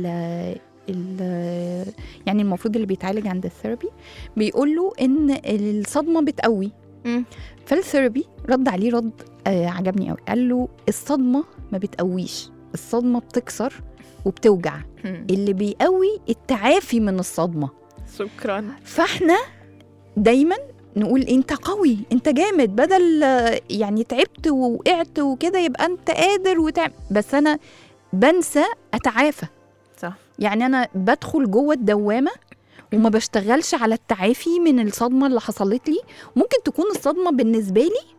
B: ال يعني المفروض اللي بيتعالج عند الثيرابي بيقول له ان الصدمه بتقوي
C: مم.
B: فالثيرابي رد عليه رد آه عجبني قوي قال له الصدمه ما بتقويش الصدمه بتكسر وبتوجع
C: مم.
B: اللي بيقوي التعافي من الصدمه
C: شكرا
B: فاحنا دايما نقول انت قوي انت جامد بدل آه، يعني تعبت ووقعت وكده يبقى انت قادر وتعمل بس انا بنسى اتعافى
C: صح.
B: يعني انا بدخل جوه الدوامه وما بشتغلش على التعافي من الصدمه اللي حصلت لي ممكن تكون الصدمه بالنسبه لي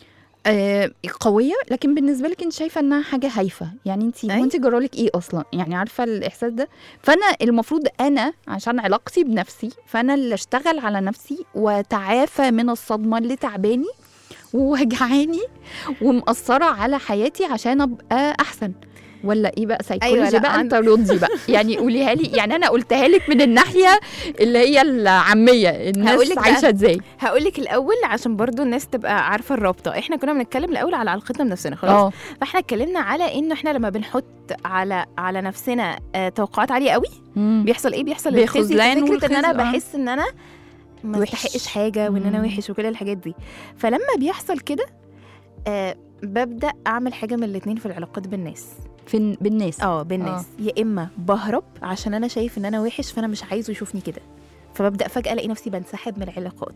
B: آه قويه لكن بالنسبه لك انت شايفه انها حاجه هايفه يعني انت
C: أي.
B: وانت جرالك ايه اصلا يعني عارفه الاحساس ده فانا المفروض انا عشان علاقتي بنفسي فانا اللي اشتغل على نفسي واتعافى من الصدمه اللي تعباني ووجعاني ومأثره على حياتي عشان ابقى احسن ولا ايه بقى سايكولوجي
C: أيوة، لا،
B: بقى
C: عند-
B: انت ردي بقى يعني قوليها لي يعني انا قلتها لك من الناحيه اللي هي العاميه الناس
C: هقولك بقى.
B: عايشه ازاي
C: هقول لك الاول عشان برضو الناس تبقى عارفه الرابطه احنا كنا بنتكلم الاول على علاقتنا بنفسنا خلاص
B: اه
C: فاحنا اتكلمنا على انه احنا لما بنحط على على نفسنا آه توقعات عاليه قوي
B: مم.
C: بيحصل ايه بيحصل
B: بيخذلان
C: الخزي في فكره ان انا
B: والخزي، آه.
C: بحس ان انا ما
B: وحش.
C: استحقش حاجه وان انا
B: مم.
C: وحش وكل الحاجات دي فلما بيحصل كده آه ببدا اعمل حاجه من الاتنين في العلاقات بالناس
B: في بالناس
C: اه بالناس يا اما بهرب عشان انا شايف ان انا وحش فانا مش عايزه يشوفني كده فببدا فجاه الاقي نفسي بنسحب من العلاقات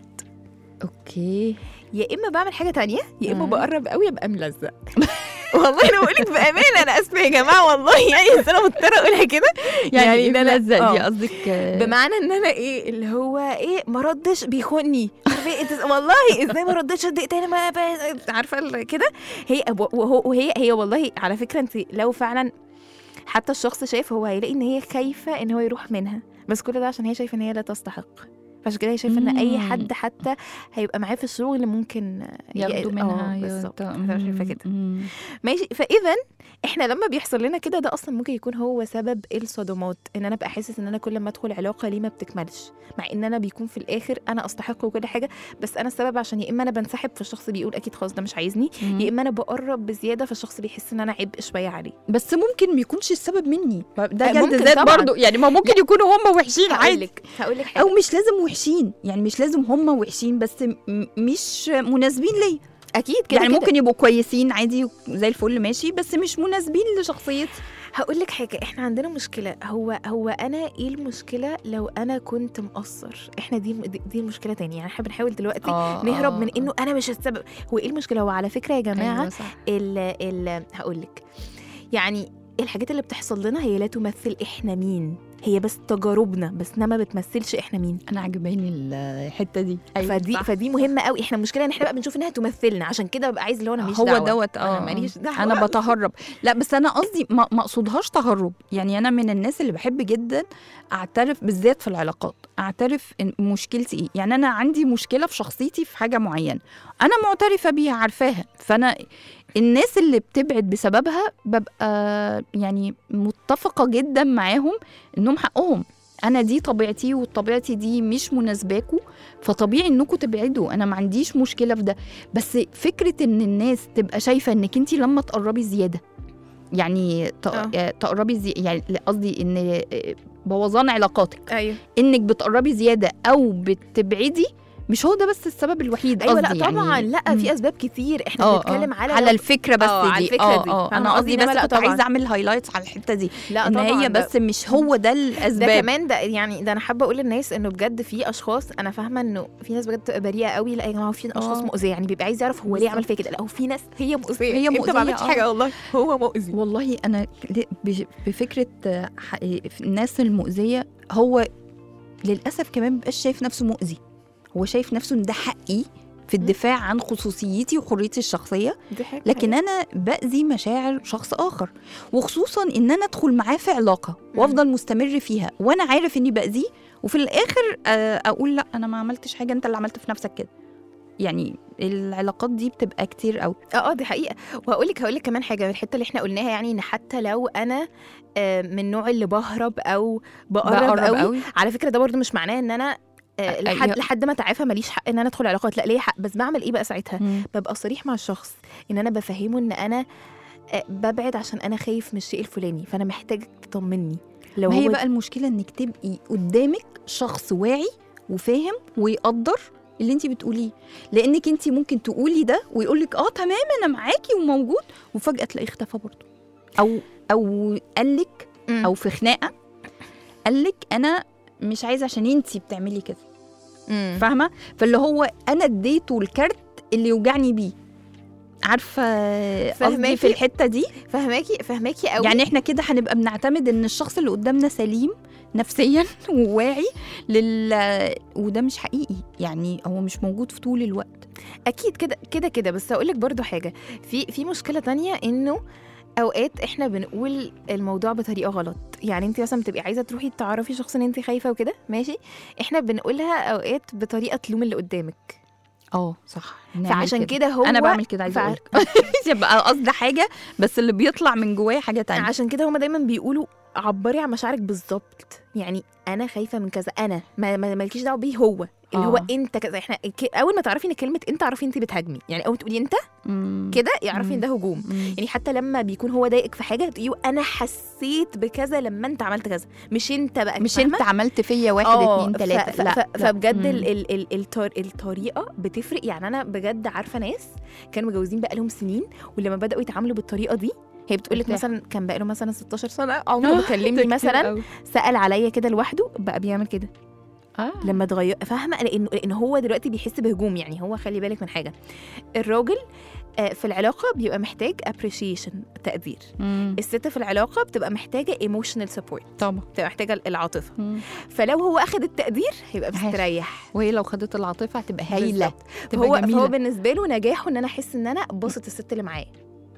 B: اوكي
C: يا اما بعمل حاجه تانية يا اما
B: مم.
C: بقرب قوي ابقى ملزق والله انا بقول لك بامانه انا اسفه يا جماعه والله يعني بس انا مضطره اقولها كده
B: يعني ايه
C: إن أنا-
B: ملزق دي
C: آه.
B: قصدك آه،
C: بمعنى ان انا ايه اللي هو ايه ما ردش بيخوني عارفه إيه؟ انت والله ازاي ما ردتش دقيقتين انا ما ب- عارفه ال- كده هي وهو وهي هي والله على فكره انت لو فعلا حتى الشخص شايف هو هيلاقي ان هي خايفه ان هو يروح منها بس كل ده عشان هي شايفه ان هي لا تستحق فعشان كده هي شايفه ان اي
B: مم.
C: حد حتى هيبقى معاه في الشغل ممكن
B: ياخدوا
C: ي-
B: منها
C: آه،
B: يا-
C: بالظبط
B: ت-
C: انا شايفه كده
B: مم.
C: ماشي فاذا احنا لما بيحصل لنا كده ده اصلا ممكن يكون هو سبب الصدمات ان انا ابقى حاسس ان انا كل ما ادخل علاقه ليه ما بتكملش مع ان انا بيكون في الاخر انا استحق وكل حاجه بس انا السبب عشان يا اما انا بنسحب فالشخص بيقول اكيد خلاص ده مش عايزني
B: مم.
C: يا اما انا بقرب بزياده فالشخص بيحس ان انا عبء شويه عليه
B: بس ممكن ما يكونش السبب مني ده
C: آه،
B: جلد
C: ممكن
B: ذات
C: طبعاً.
B: برضو يعني ما ممكن يكونوا هم وحشين
C: هقول
B: عادي
C: لك هقول لك حاجه
B: او مش لازم وحشين يعني مش لازم هم وحشين بس م- مش مناسبين ليا
C: اكيد كده
B: يعني
C: كده.
B: ممكن يبقوا كويسين عادي زي الفل ماشي بس مش مناسبين لشخصيتي
C: هقول لك حاجه احنا عندنا مشكله هو هو انا ايه المشكله لو انا كنت مقصر احنا دي دي, دي مشكله تانية يعني احنا بنحاول دلوقتي نهرب من انه انا مش السبب هو ايه المشكله هو على فكره يا جماعه
B: أيوة صح.
C: ال ال هقول لك يعني الحاجات اللي بتحصل لنا هي لا تمثل احنا مين هي بس تجاربنا بس انها ما بتمثلش احنا مين
B: انا عجباني الحته دي أيوة
C: فدي
B: صح.
C: فدي مهمه قوي احنا المشكله ان احنا بقى بنشوف انها تمثلنا عشان كده ببقى عايز اللي هو انا ماليش
B: هو
C: دعوة.
B: دوت
C: انا
B: اه
C: ماليش دعوه
B: انا بتهرب لا بس انا قصدي ما ما اقصدهاش تهرب يعني انا من الناس اللي بحب جدا اعترف بالذات في العلاقات اعترف ان مشكلتي ايه يعني انا عندي مشكله في شخصيتي في حاجه معينه انا معترفه بيها عارفاها فانا الناس اللي بتبعد بسببها ببقى يعني متفقه جدا معاهم انهم حقهم انا دي طبيعتي وطبيعتي دي مش مناسباكوا فطبيعي انكم تبعدوا انا ما عنديش مشكله في ده بس فكره ان الناس تبقى شايفه انك انت لما تقربي زياده يعني ت-
C: آه.
B: آه، تقربي زي يعني لا، قصدي ان آه، بوظان علاقاتك
C: ايوه
B: انك بتقربي زياده او بتبعدي مش هو ده بس السبب الوحيد
C: ايوه لا
B: قصدي
C: طبعا
B: يعني
C: لا
B: مم.
C: في اسباب كتير احنا
B: اه
C: بنتكلم
B: آه.
C: على
B: على الفكره بس
C: اه،
B: دي
C: على الفكرة
B: اه
C: دي.
B: اه
C: فاهمة
B: انا
C: قصدي؟
B: قصدي
C: إنما
B: بس
C: لا
B: كنت
C: طبعاً.
B: عايزه اعمل هايلايتس على الحته دي
C: لا
B: ان
C: طبعا
B: هي
C: ده-
B: بس مش هو ده
C: ده
B: الاسباب
C: كمان ده يعني ده انا حابه اقول للناس انه بجد في اشخاص انا فاهمه انه في ناس بجد بتبقى بريئه قوي لا يا جماعه في اشخاص
B: اه.
C: مؤذيه يعني بيبقى عايز يعرف هو ليه عمل فيا كده لا هو في ناس هي مؤذيه
B: هي
C: انت
B: مؤذية،
C: ما عملتش
B: اه.
C: حاجه والله هو مؤذي
B: والله انا ل- ب- بفكره آه، ح- الناس المؤذيه هو للاسف كمان مبقاش شايف نفسه مؤذي هو شايف نفسه ان ده حقي في الدفاع عن خصوصيتي وحريتي الشخصيه
C: دي حاجه
B: لكن انا باذي مشاعر شخص اخر وخصوصا ان انا ادخل معاه في علاقه وافضل مستمر فيها وانا عارف اني باذيه وفي الاخر آه، اقول لا انا ما عملتش حاجه انت اللي عملت في نفسك كده يعني العلاقات دي بتبقى كتير قوي
C: اه اه دي حقيقه وهقول لك هقول لك كمان حاجه الحته اللي احنا قلناها يعني ان حتى لو انا آه، من النوع اللي بهرب او بقرب, قوي.
B: قوي
C: على فكره ده برضو مش معناه ان انا آه،
B: أ-
C: لحد
B: أيوة.
C: لحد ما اتعافى ماليش حق ان انا ادخل علاقات لا ليا حق بس بعمل ايه بقى ساعتها
B: مم.
C: ببقى صريح مع الشخص ان انا بفهمه ان انا آه، ببعد عشان انا خايف من الشيء الفلاني فانا محتاج تطمني لو
B: ما هي
C: هو
B: بقى المشكله انك تبقي قدامك شخص واعي وفاهم ويقدر اللي انت بتقوليه لانك انت ممكن تقولي ده ويقول لك اه تمام انا معاكي وموجود وفجاه تلاقيه اختفى برضه او او قال لك
C: مم.
B: او في خناقه قال لك انا مش عايزه عشان انت بتعملي كده
C: مم.
B: فاهمه فاللي هو انا اديته الكارت اللي يوجعني بيه عارفه قصدي
C: فهماكي.
B: في الحته دي
C: فهماكي فهماكي قوي
B: يعني احنا كده هنبقى بنعتمد ان الشخص اللي قدامنا سليم نفسيا وواعي لل وده مش حقيقي يعني هو مش موجود في طول الوقت
C: اكيد كده كده كده بس اقول لك برضو حاجه في في مشكله تانية انه اوقات احنا بنقول الموضوع بطريقه غلط يعني انت مثلا بتبقي عايزه تروحي تعرفي شخص ان انت خايفه وكده ماشي احنا بنقولها اوقات بطريقه تلوم اللي قدامك
B: اه صح
C: فعشان كده هو
B: انا بعمل كده عايزه
C: فع-
B: اقول لك يبقى قصدي حاجه بس اللي بيطلع من جوايا حاجه تانية
C: عشان كده هما دايما بيقولوا عبري عن مشاعرك بالظبط يعني انا خايفه من كذا انا ما ما- مالكيش دعوه بيه هو اللي هو
B: آه.
C: انت كذا احنا ك- اول ما تعرفي ان كلمه انت اعرفي انت بتهاجمي يعني اول ما تقولي انت
B: مم.
C: كده يعرفي ان
B: مم.
C: ده هجوم
B: مم.
C: يعني حتى لما بيكون هو ضايقك في حاجه تقولي انا حسيت بكذا لما انت عملت كذا مش انت بقى
B: مش
C: فاهمة؟
B: انت عملت فيا واحد
C: آه،
B: اتنين
C: ف-
B: تلاته
C: ف-
B: لا
C: ف-
B: لا.
C: فبجد
B: مم.
C: ال ال ال الطر الطريقه بتفرق يعني انا بجد عارفه ناس كانوا متجوزين بقى لهم سنين ولما بداوا يتعاملوا بالطريقه دي هي بتقول لك
B: ارتاح.
C: مثلا كان بقى له مثلا 16 سنه عمره ما كلمني مثلا سال عليا كده لوحده بقى بيعمل كده
B: آه.
C: لما اتغير فاهمه لانه لان هو دلوقتي بيحس بهجوم يعني هو خلي بالك من حاجه الراجل آه، في العلاقه بيبقى محتاج appreciation تقدير
B: مم.
C: الست في العلاقه بتبقى محتاجه emotional support
B: طبعا
C: بتبقى محتاجه العاطفه
B: مم.
C: فلو هو اخد التقدير هيبقى
B: هاي.
C: مستريح
B: وهي لو خدت العاطفه هتبقى هايله
C: بالظبط.
B: تبقى
C: فهو
B: جميله
C: فهو بالنسبه له نجاحه ان انا احس ان انا باسط الست اللي معاه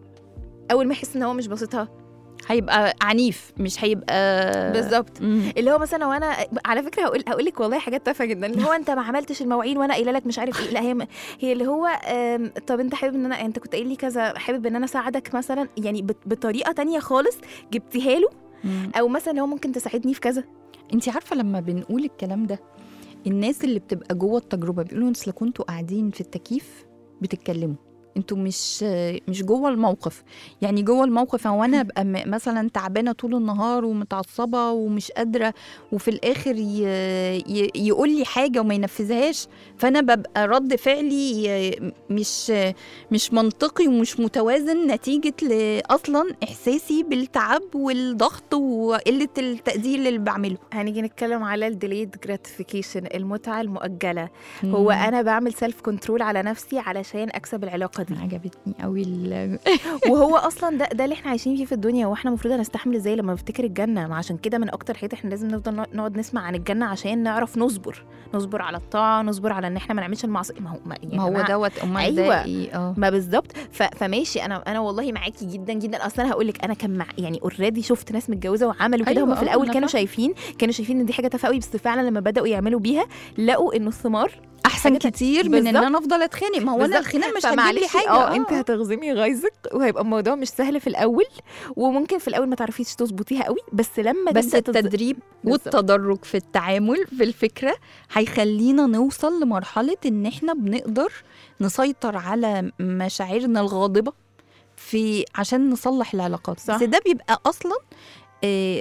C: اول ما يحس ان هو مش باسطها
B: هيبقى عنيف مش هيبقى
C: بالظبط
B: مم.
C: اللي هو مثلا وانا على فكره هقول هقول لك والله حاجات تافهه جدا اللي هو انت ما عملتش المواعين وانا قايله لك مش عارف ايه لا هي م- هي اللي هو آم، طب انت حابب ان انا انت كنت قايل لي كذا حابب ان انا اساعدك مثلا يعني بط- بطريقه تانية خالص جبتيها له
B: مم.
C: او مثلا هو ممكن تساعدني في كذا
B: انت عارفه لما بنقول الكلام ده الناس اللي بتبقى جوه التجربه بيقولوا انتوا لو كنتوا قاعدين في التكييف بتتكلموا انتوا مش مش جوه الموقف يعني جوه الموقف هو انا ابقى م- مثلا تعبانه طول النهار ومتعصبه ومش قادره وفي الاخر ي... ي... يقول لي حاجه وما ينفذهاش فانا ببقى رد فعلي ي- مش مش منطقي ومش متوازن نتيجه ل- اصلا احساسي بالتعب والضغط وقله التقدير اللي بعمله
C: هنيجي نتكلم على الديليد جراتيفيكيشن المتعه المؤجله هو انا بعمل سيلف كنترول على نفسي علشان اكسب العلاقه دي
B: عجبتني قوي ال-
C: وهو اصلا ده ده اللي احنا عايشين فيه في الدنيا واحنا المفروض هنستحمل ازاي لما بفتكر الجنه ما عشان كده من اكتر حاجات احنا لازم نفضل نقعد- نقعد نسمع عن الجنه عشان نعرف نصبر نصبر على الطاعه نصبر على ان احنا ما نعملش المعصيه ما هو ما, يا
B: ما هو
C: جماعة،
B: دوت امال
C: أيوة.
B: ده ايه اه
C: ما بالظبط ف... فماشي انا انا والله معاكي جدا جدا اصلا هقول لك انا كان مع يعني اوريدي شفت ناس متجوزه وعملوا كده
B: أيوة،
C: هم في
B: آه،
C: الاول
B: أنا
C: كانوا
B: فاهمة.
C: شايفين كانوا شايفين ان دي حاجه تافهه قوي بس فعلا لما بداوا يعملوا بيها لقوا انه الثمار
B: احسن
C: حاجة
B: كتير من ان
C: بالظبط.
B: انا افضل اتخانق ما هو انا
C: بالظبط.
B: الخناق مش هتجيب لي
C: فمعلش،
B: حاجه
C: اه انت هتغزمي غيظك وهيبقى الموضوع مش سهل في الاول وممكن في الاول ما تعرفيش تظبطيها قوي بس لما
B: بس
C: تبدأ تتز-
B: التدريب
C: بالظبط.
B: والتدرج في التعامل في الفكره هيخلينا نوصل لمرحله ان احنا بنقدر نسيطر على مشاعرنا الغاضبه في عشان نصلح العلاقات
C: صح.
B: بس ده بيبقى اصلا آه،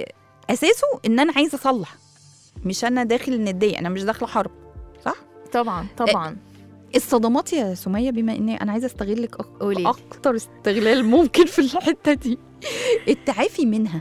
B: اساسه ان انا عايزه اصلح مش انا داخل نديه انا مش داخله حرب صح
C: طبعا طبعا
B: الصدمات يا سميه بما اني انا عايزه استغلك أك-
C: قولي.
B: اكتر استغلال ممكن في الحته دي التعافي منها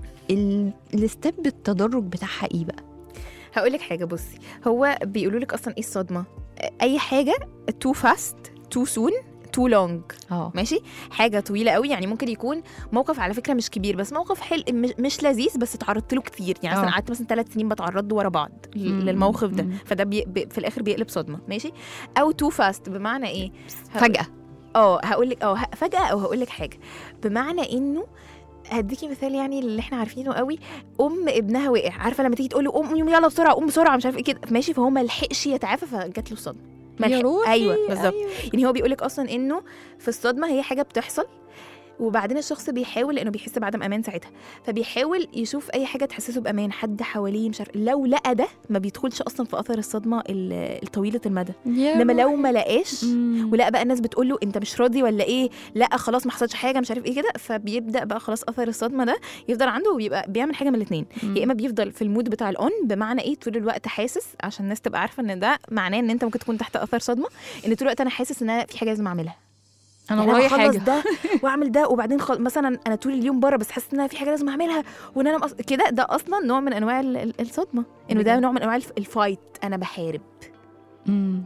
B: ال- الستيب التدرج بتاعها ايه بقى
C: هقول لك حاجه بصي هو بيقولوا لك اصلا ايه الصدمه اي حاجه تو فاست تو سون تو لونج
B: اه
C: ماشي حاجه طويله قوي يعني ممكن يكون موقف على فكره مش كبير بس موقف حل مش, مش لذيذ بس اتعرضت له كتير يعني مثلا
B: آه.
C: قعدت مثلا ثلاث سنين بتعرض له ورا بعض ل-
B: مم.
C: للموقف ده
B: مم.
C: فده بي... بي... في الاخر بيقلب صدمه ماشي او تو فاست بمعنى ايه هقول-
B: فجاه
C: اه هقول لك اه ه- فجاه او هقول لك حاجه بمعنى انه هديكي مثال يعني اللي احنا عارفينه قوي ام ابنها وقع عارفه لما تيجي تقول له قوم قوم يلا بسرعه قوم بسرعه مش عارف ايه كده ماشي فهو ما لحقش يتعافى فجات له صدمه ما
B: يا
C: لحق-
B: روحي
C: ايوه بالظبط يعني هو بيقول لك اصلا انه في الصدمه هي حاجه بتحصل وبعدين الشخص بيحاول لانه بيحس بعدم امان ساعتها فبيحاول يشوف اي حاجه تحسسه بامان حد حواليه مش عارف لو لقى ده ما بيدخلش اصلا في اثر الصدمه ال- الطويله المدى انما لو ما لقاش ولا بقى الناس بتقول له انت مش راضي ولا ايه لا خلاص ما حصلش حاجه مش عارف ايه كده فبيبدا بقى خلاص اثر الصدمه ده يفضل عنده وبيبقى بيعمل حاجه من الاثنين يا اما بيفضل في المود بتاع الاون بمعنى ايه طول الوقت حاسس عشان الناس تبقى عارفه ان ده معناه ان انت ممكن تكون تحت اثر صدمه ان طول الوقت انا حاسس ان انا في حاجه لازم اعملها
B: انا
C: يعني
B: ورايا
C: بخلص
B: حاجه
C: ده واعمل ده وبعدين خل... مثلا انا طول اليوم بره بس حاسس ان انا في حاجه لازم اعملها وان انا مقص... كده ده اصلا نوع من انواع ال- ال- الصدمه انه ده
B: بجد؟
C: نوع من انواع الف- الفايت انا بحارب
B: مم.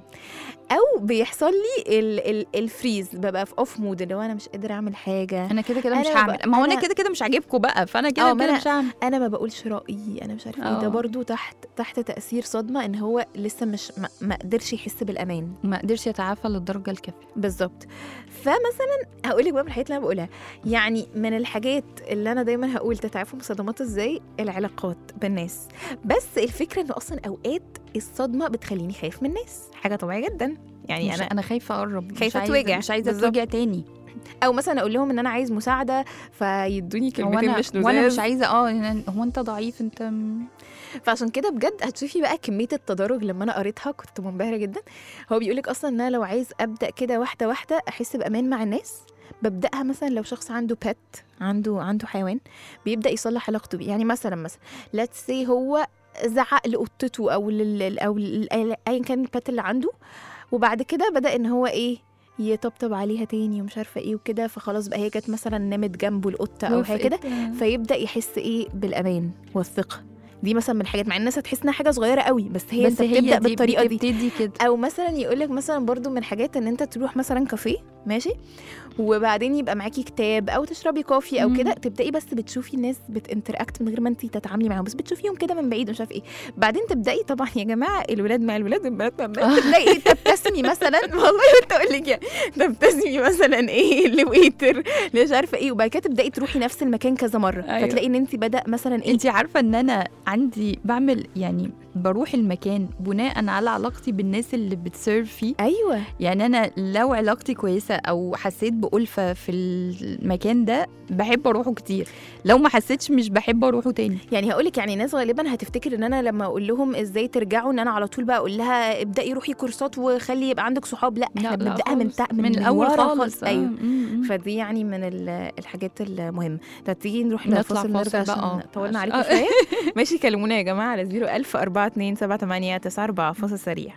C: او بيحصل لي ال... ال... الفريز ببقى في اوف مود اللي هو انا مش قادره اعمل حاجه
B: انا كده كده مش
C: أنا
B: هعمل
C: بقى-
B: ما هو انا
C: أنا-
B: كده كده مش عاجبكم بقى فانا كده
C: آه، ما
B: كده
C: أنا-
B: مش هعمل
C: انا ما بقولش رايي انا مش عارفه ايه ده
B: آه.
C: برضو تحت تحت تاثير صدمه ان هو لسه مش ما, ما قدرش يحس بالامان
B: ما قدرش يتعافى للدرجه الكافيه
C: بالظبط فمثلا هقول لك بقى من الحاجات اللي انا بقولها يعني من الحاجات اللي انا دايما هقول تتعافوا من صدمات ازاي العلاقات بالناس بس الفكره انه اصلا اوقات الصدمه بتخليني خايف من الناس حاجه طبيعيه جدا يعني
B: مش
C: انا
B: انا خايفه اقرب مش
C: خايفة
B: عايزة-
C: توجع.
B: مش عايزه
C: بالظبط.
B: توجع تاني
C: او مثلا اقول لهم ان انا عايز مساعده فيدوني
B: هو
C: كلمتين
B: انا
C: مش
B: وانا
C: لزاز
B: مش عايزه اه إن- هو انت ضعيف انت م-
C: فعشان كده بجد هتشوفي بقى كميه التدرج لما انا قريتها كنت منبهره جدا هو بيقولك اصلا ان انا لو عايز ابدا كده واحده واحده احس بامان مع الناس ببداها مثلا لو شخص عنده بيت عنده عنده حيوان بيبدا يصلح علاقته بيه يعني مثلا مثلا ليتس سي هو زعق لقطته او لل او لل- ايا كان البيت اللي عنده وبعد كده بدا ان هو ايه يطبطب عليها تاني ومش عارفه ايه وكده فخلاص بقى هي جت مثلا نامت جنبه القطه او حاجه كده
B: وافقت.
C: فيبدا يحس ايه بالامان والثقه دي مثلا من الحاجات مع الناس هتحس انها حاجه صغيره قوي بس هي
B: بس
C: انت
B: هي
C: بتبدا
B: دي
C: بالطريقه دي
B: بتبتدي كده
C: او مثلا يقول لك مثلا برضو من الحاجات ان انت تروح مثلا كافيه ماشي وبعدين يبقى معاكي كتاب او تشربي كوفي او
B: مم.
C: كده تبداي بس بتشوفي الناس بتنتراكت من غير ما انت تتعاملي معاهم بس بتشوفيهم كده من بعيد ومش عارف ايه بعدين تبداي طبعا يا جماعه الولاد مع الولاد والبنات مع البنات تبداي ايه تبتسمي مثلا والله كنت اقول لك يعني تبتسمي مثلا ايه لويتر مش عارفه ايه وبعد كده تبداي تروحي نفس المكان كذا مره
B: أيوة.
C: فتلاقي ان انت بدا مثلا ايه
B: انت عارفه ان انا عندي بعمل يعني بروح المكان بناء على علاقتي بالناس اللي بتسيرف فيه
C: ايوه
B: يعني انا لو علاقتي كويسه او حسيت بألفة في المكان ده بحب اروحه كتير لو ما حسيتش مش بحب اروحه تاني
C: يعني هقول لك يعني ناس غالبا هتفتكر ان انا لما اقول لهم ازاي ترجعوا ان انا على طول بقى اقول لها ابداي روحي كورسات وخلي يبقى عندك صحاب لا احنا بنبداها من,
B: خالص.
C: تع...
B: من, الاول
C: ورا
B: خالص
C: ايوه
B: آه، م- م.
C: فدي يعني من ال- الحاجات المهمه طب تيجي نروح
B: نطلع
C: لفاصل
B: فاصل
C: نرجع
B: بقى،
C: عشان
B: آه.
C: طولنا
B: عشان-
C: عليكم شويه ماشي كلمونا يا جماعه على 01000 42 78 94 فاصل سريع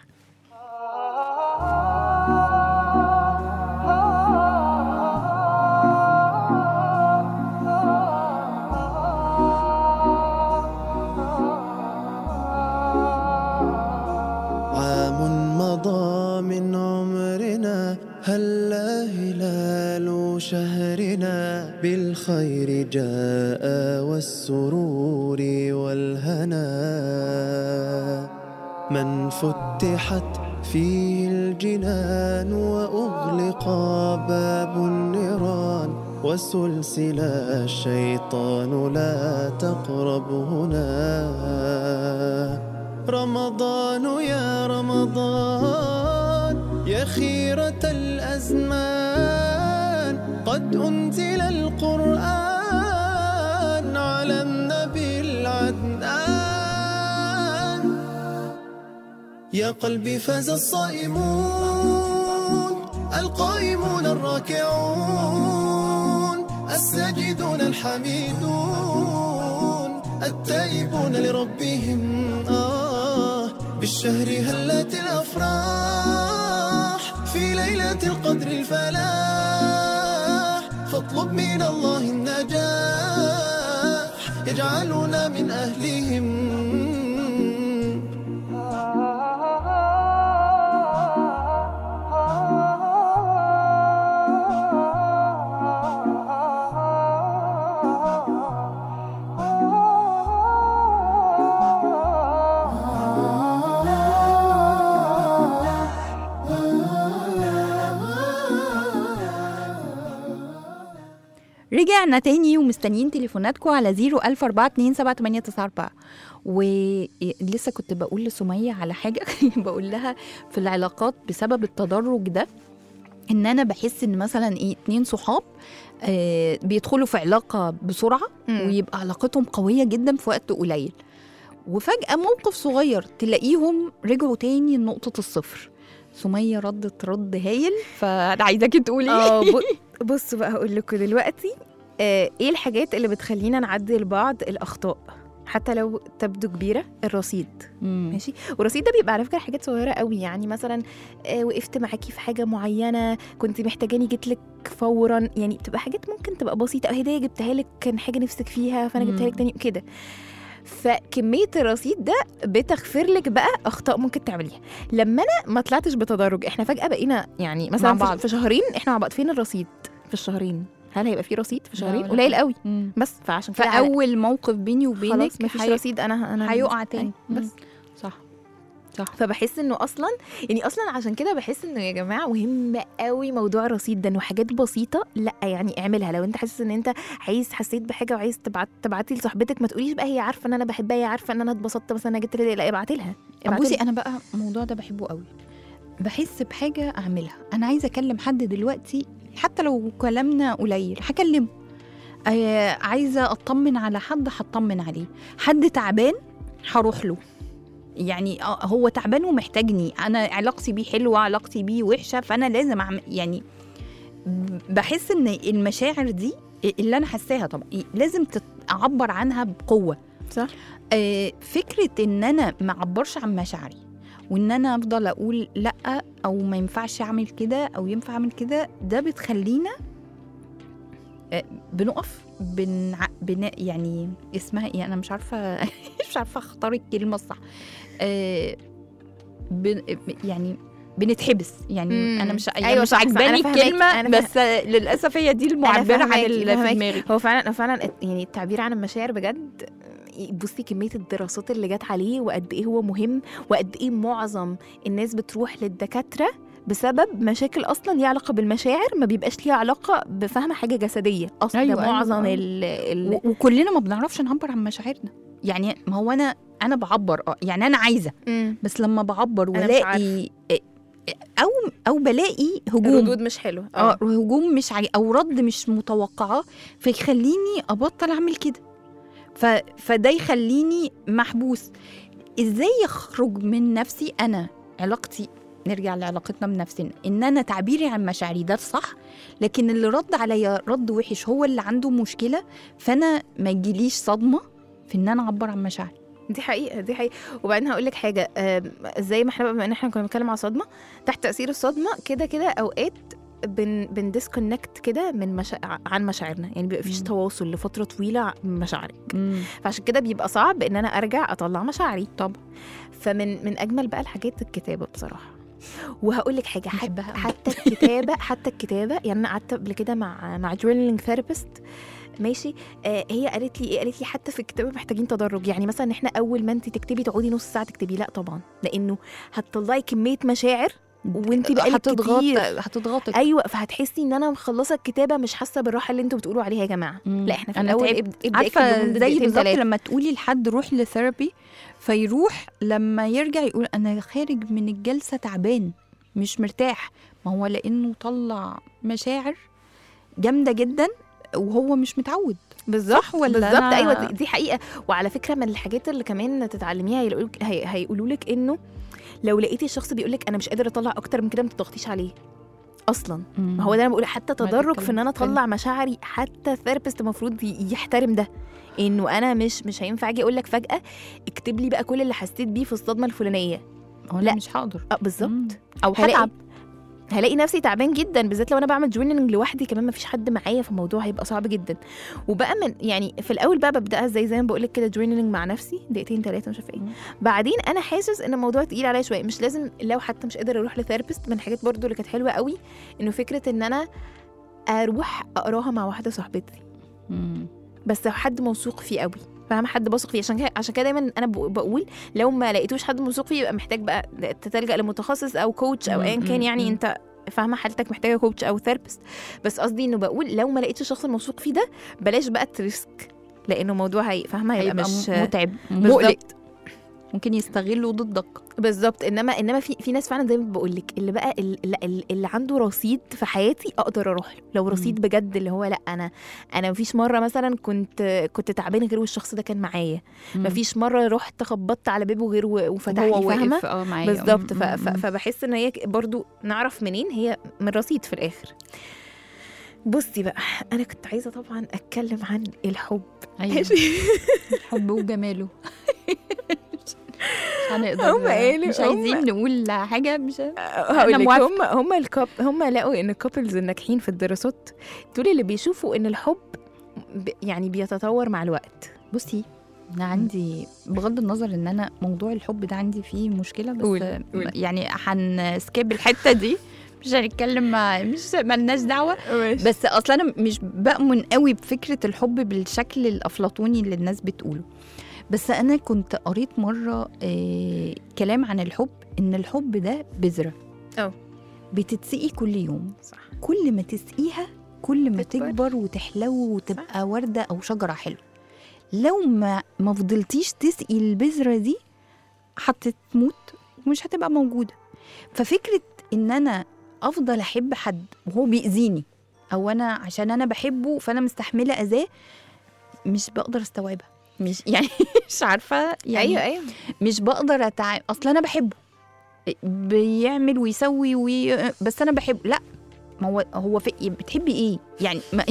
D: عام مضى من عمرنا هلا هلال شهرنا بالخير جاء والسرور والهنا من فتحت فيه الجنان وأغلق باب النيران وسلسل الشيطان لا تقرب هنا رمضان يا رمضان يا خيرة الأزمان قد أنزل القرآن على النبي العدنان يا قلبي فاز الصائمون القائمون الراكعون الساجدون الحميدون التائبون لربهم آه بالشهر هلت الأفراح في ليلة القدر الفلاح فاطلب من الله النجاح يجعلنا من أهلهم
B: رجعنا تاني ومستنيين تليفوناتكم على 004278994 ولسه كنت بقول لسمية على حاجة بقول لها في العلاقات بسبب التدرج ده ان انا بحس ان مثلا ايه اتنين صحاب آه بيدخلوا في علاقة بسرعة
C: مم.
B: ويبقى علاقتهم قوية جدا في وقت قليل وفجأة موقف صغير تلاقيهم رجعوا تاني لنقطة الصفر سمية ردت رد هايل فأنا عايزاكي تقولي
C: اه ب- بصوا بقى هقول لكم دلوقتي آه ايه الحاجات اللي بتخلينا نعدي لبعض الاخطاء حتى لو تبدو كبيره الرصيد
B: مم.
C: ماشي والرصيد ده بيبقى على فكره حاجات صغيره قوي يعني مثلا آه وقفت معاكي في حاجه معينه كنت محتاجاني جيت لك فورا يعني بتبقى حاجات ممكن تبقى بسيطه أو هديه جبتها لك كان حاجه نفسك فيها فانا جبتها لك
B: مم.
C: تاني كده فكميه الرصيد ده بتغفر لك بقى اخطاء ممكن تعمليها لما انا ما طلعتش بتدرج احنا فجاه بقينا يعني مثلا
B: مع
C: في-
B: بعض.
C: في شهرين احنا مع بعض فين الرصيد في الشهرين هل هيبقى في رصيد في
B: لا
C: شهرين
B: ولا
C: قليل قوي
B: مم.
C: بس فعشان كده على-
B: فاول موقف بيني وبينك
C: خلاص مفيش
B: هي-
C: رصيد انا انا
B: هيقع تاني
C: أيوة، بس
B: مم. صح صح
C: فبحس انه اصلا يعني اصلا عشان كده بحس انه يا جماعه مهم قوي موضوع الرصيد ده انه حاجات بسيطه لا يعني اعملها لو انت حاسس ان انت عايز حسيت بحاجه وعايز تبعت تبعتي لصاحبتك ما تقوليش بقى هي عارفه ان انا بحبها هي عارفه ان انا اتبسطت مثلا انا جبت لها لا ابعتي لها
B: طب
C: ابعتي
B: بصي
C: لها.
B: انا بقى الموضوع ده بحبه قوي بحس بحاجه اعملها انا عايزه اكلم حد دلوقتي حتى لو كلامنا قليل هكلمه آه عايزه اطمن على حد هطمن عليه حد تعبان هروح له يعني آه، هو تعبان ومحتاجني انا علاقتي بيه حلوه علاقتي بيه وحشه فانا لازم اعمل يعني ب- بحس ان المشاعر دي اللي انا حاساها طبعا لازم تت- اعبر عنها بقوه
C: صح
B: آه، فكره ان انا ما اعبرش عن مشاعري وان انا افضل اقول لا او ما ينفعش اعمل كده او ينفع اعمل كده ده بتخلينا آه، بنقف بن... بن... يعني اسمها ايه انا مش عارفه مش عارفه اختار الكلمه الصح آه، بن... يعني بنتحبس يعني
C: مم.
B: انا مش يعني
C: أيوة
B: مش
C: صح، صح،
B: عجباني
C: أنا فاهماكي،
B: الكلمه
C: أنا
B: بس آه، للاسف هي دي المعبره عن
C: فاهماكي،
B: اللي في
C: فاهماكي.
B: دماغي
C: هو فعلا فعلا يعني التعبير عن المشاعر بجد بصي كمية الدراسات اللي جت عليه وقد ايه هو مهم وقد ايه معظم الناس بتروح للدكاترة بسبب مشاكل اصلا ليها علاقه بالمشاعر ما بيبقاش ليها علاقه بفهم حاجه جسديه اصلا
B: أيوة،
C: ده
B: أيوة،
C: معظم
B: أيوة.
C: ال ال
B: و- وكلنا ما بنعرفش نعبر عن مشاعرنا يعني ما هو انا انا بعبر اه يعني انا عايزه
C: مم.
B: بس لما بعبر
C: أنا مش
B: والاقي او او بلاقي هجوم
C: الردود مش حلوه
B: اه هجوم مش عاي... او رد مش متوقعاه فيخليني ابطل اعمل كده ف... فده يخليني محبوس ازاي اخرج من نفسي انا علاقتي نرجع لعلاقتنا بنفسنا ان انا تعبيري عن مشاعري ده صح لكن اللي رد عليا رد وحش هو اللي عنده مشكله فانا ما يجيليش صدمه في ان انا اعبر عن مشاعري
C: دي حقيقة دي حقيقة وبعدين هقول لك حاجة آم، زي ما احنا بما ان احنا كنا بنتكلم على صدمة تحت تأثير الصدمة كده كده اوقات بن بنديسكونكت كده من مشا... عن مشاعرنا يعني بيبقى فيش
B: مم.
C: تواصل لفترة طويلة من مشاعرك فعشان كده بيبقى صعب ان انا ارجع اطلع مشاعري
B: طبعا
C: فمن من اجمل بقى الحاجات الكتابة بصراحة وهقول لك حاجة حتى
B: بحبها أوي.
C: حتى الكتابة حتى الكتابة يعني انا قعدت قبل كده مع مع جورنالينج ثيرابيست ماشي آه هي قالت لي ايه قالت لي حتى في الكتابه محتاجين تدرج يعني مثلا ان احنا اول ما انت تكتبي تقعدي نص ساعه تكتبي لا طبعا لانه هتطلعي كميه مشاعر وانت بقى
B: هتضغط
C: كتير
B: هتضغطك
C: ايوه فهتحسي ان انا مخلصه الكتابه مش حاسه بالراحه اللي انتوا بتقولوا عليها يا جماعه
B: مم.
C: لا احنا في
B: أنا
C: الاول
B: تعبت.
C: ابد- ابدا اكتب
B: عارفه
C: لمدة
B: زي
C: دقيقتين
B: بالظبط
C: تلاتة.
B: لما تقولي لحد روح لثيرابي فيروح لما يرجع يقول انا خارج من الجلسه تعبان مش مرتاح ما هو لانه طلع مشاعر جامده جدا وهو مش متعود
C: بالظبط
B: صح ولا
C: بالظبط
B: أنا-
C: ايوه دي- دي حقيقه وعلى فكره من الحاجات اللي كمان تتعلميها هيقولوا لك هي هيقولوا لك انه لو لقيتي الشخص بيقول لك انا مش قادر اطلع اكتر من كده ما تضغطيش عليه اصلا ما هو ده انا بقول حتى
B: ما
C: تدرج في ان انا
B: تتكلم.
C: اطلع مشاعري حتى الثيرابيست المفروض ي- يحترم ده انه انا مش مش هينفع اجي اقول لك فجاه اكتب لي بقى كل اللي حسيت بيه في الصدمه الفلانيه
B: لا
C: لا.
B: مش هقدر
C: اه بالظبط
B: مم. او
C: هلاقي
B: هتعب
C: هلاقي نفسي تعبان جدا بالذات لو انا بعمل جورنالينج لوحدي كمان مفيش حد معايا فالموضوع هيبقى صعب جدا وبقى من يعني في الاول بقى ببداها زي زي ما بقول لك كده جورنالينج مع نفسي دقيقتين ثلاثه مش عارفه ايه
B: مم.
C: بعدين انا حاسس ان الموضوع تقيل عليا شويه مش لازم لو حتى مش قادر اروح لثيرابيست من الحاجات برضو اللي كانت حلوه قوي انه فكره ان انا اروح اقراها مع واحده صاحبتي
B: مم.
C: بس حد موثوق فيه قوي فاهمه حد بثق فيه عشان كده عشان كده دايما انا بق- بقول لو ما لقيتوش حد موثوق فيه يبقى محتاج بقى تلجا لمتخصص او كوتش او
B: مم،
C: ايا كان
B: مم،
C: يعني
B: مم.
C: انت فاهمه حالتك محتاجه كوتش او ثيرابيست بس قصدي انه بقول لو ما لقيتش الشخص الموثوق فيه ده بلاش بقى تريسك لانه الموضوع هي فاهمه هيبقى
B: هيبقى
C: مش
B: م- متعب
C: بالظبط.
B: مقلق ممكن يستغلوا ضدك
C: بالظبط انما انما في في ناس فعلا زي ما بقول لك اللي بقى اللي, اللي عنده رصيد في حياتي اقدر اروح له لو رصيد بجد اللي هو لا انا انا مفيش مره مثلا كنت كنت تعبانه غير والشخص ده كان معايا
B: مم.
C: مفيش مره رحت خبطت على بابه غير و- وفتح
B: هو
C: لي فاهمه
B: واقف اه معايا
C: بالظبط
B: مم،
C: ف-
B: مم،
C: ف-
B: مم.
C: فبحس ان هي ك- برضو نعرف منين هي من رصيد في الاخر بصي بقى انا كنت عايزه طبعا اتكلم عن الحب
B: ايوه الحب وجماله مش هنقدر
C: هم قالوا-
B: مش عايزين
C: هم-
B: نقول حاجه مش
C: هقول لك
B: موافقة.
C: هم هم الكاب هم لقوا ان الكابلز الناجحين في الدراسات دول اللي بيشوفوا ان الحب ب- يعني بيتطور مع الوقت
B: بصي انا عندي بغض النظر ان انا موضوع الحب ده عندي فيه مشكله بس
C: قولي، قولي.
B: يعني هنسكيب الحته دي مش هنتكلم مع مش ملناش دعوه بس اصلا انا مش بؤمن قوي بفكره الحب بالشكل الافلاطوني اللي الناس بتقوله بس انا كنت قريت مره آه كلام عن الحب ان الحب ده بذره
C: أه.
B: بتتسقي كل يوم
C: صح
B: كل ما تسقيها كل ما
C: تكبر.
B: تكبر وتحلو وتبقى ورده او شجره حلوه لو ما ما فضلتيش تسقي البذره دي هتموت ومش هتبقى موجوده ففكره ان انا افضل احب حد وهو بيأذيني او انا عشان انا بحبه فانا مستحمله اذاه مش بقدر استوعبها مش يعني مش عارفه يعني
C: ايوه ايوه
B: مش بقدر اتعامل اصل انا بحبه بيعمل ويسوي وي... بس انا بحبه لا ما هو هو في... بتحبي ايه يعني ما...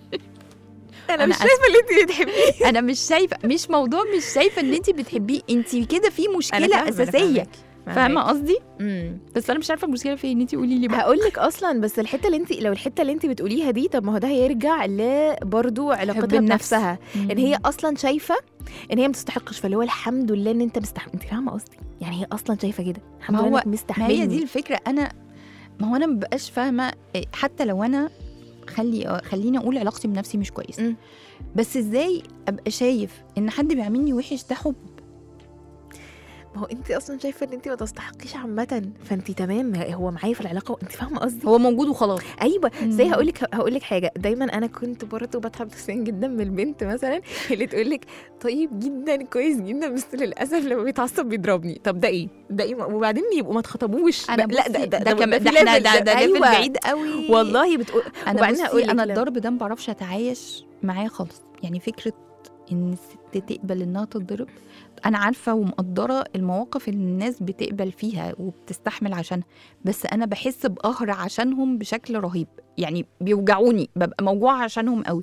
C: انا
B: أنا
C: مش شايفه اللي انت بتحبيه
B: انا مش شايفه مش موضوع مش شايفه ان انت بتحبيه انت كده في
C: أنا
B: مشكله
C: فاهمة، أنا
B: اساسيه
C: فاهماكي.
B: فاهمه قصدي
C: امم
B: بس انا مش عارفه المشكله فين ان انت قولي لي بقى
C: هقول لك اصلا بس الحته اللي انت لو الحته اللي انت بتقوليها دي طب ما هو ده هيرجع ل برضه علاقتها
B: النفس.
C: بنفسها ان هي اصلا شايفه ان هي ما تستحقش فاللي هو الحمد لله ان انت مستحمل انت فاهمه قصدي يعني هي اصلا شايفه كده الحمد
B: ما
C: لله
B: هو-
C: انك
B: ما
C: مستحملني
B: هي دي الفكره انا ما هو انا ما بقاش فاهمه إيه، حتى لو انا خلي خليني اقول علاقتي بنفسي مش كويسه
C: مم.
B: بس ازاي ابقى شايف ان حد بيعاملني وحش ده حب
C: ما هو انت اصلا شايفه ان انت ما تستحقيش عامه فانت تمام هو معايا في العلاقه انت فاهمه قصدي
B: هو موجود وخلاص
C: ايوه زي
B: مم.
C: هقول لك هقول لك حاجه دايما انا كنت برضه بتعب نفسيا جدا من البنت مثلا اللي تقول لك طيب جدا كويس جدا بس للاسف لما بيتعصب بيضربني طب ده ايه ده ايه وبعدين يبقوا ما اتخطبوش
B: انا
C: لا لا ده ده,
B: ده كمان
C: في
B: ده احنا
C: level
B: ده ده ليفل
C: أيوة.
B: بعيد قوي
C: والله بتقول
B: انا
C: وبعدين هقول
B: بصي
C: لك
B: انا
C: لما-
B: الضرب ده ما بعرفش اتعايش معاه خالص يعني فكره ان الست تقبل انها تتضرب انا عارفه ومقدره المواقف اللي الناس بتقبل فيها وبتستحمل عشانها بس انا بحس بقهر عشانهم بشكل رهيب يعني بيوجعوني ببقى موجوعه عشانهم قوي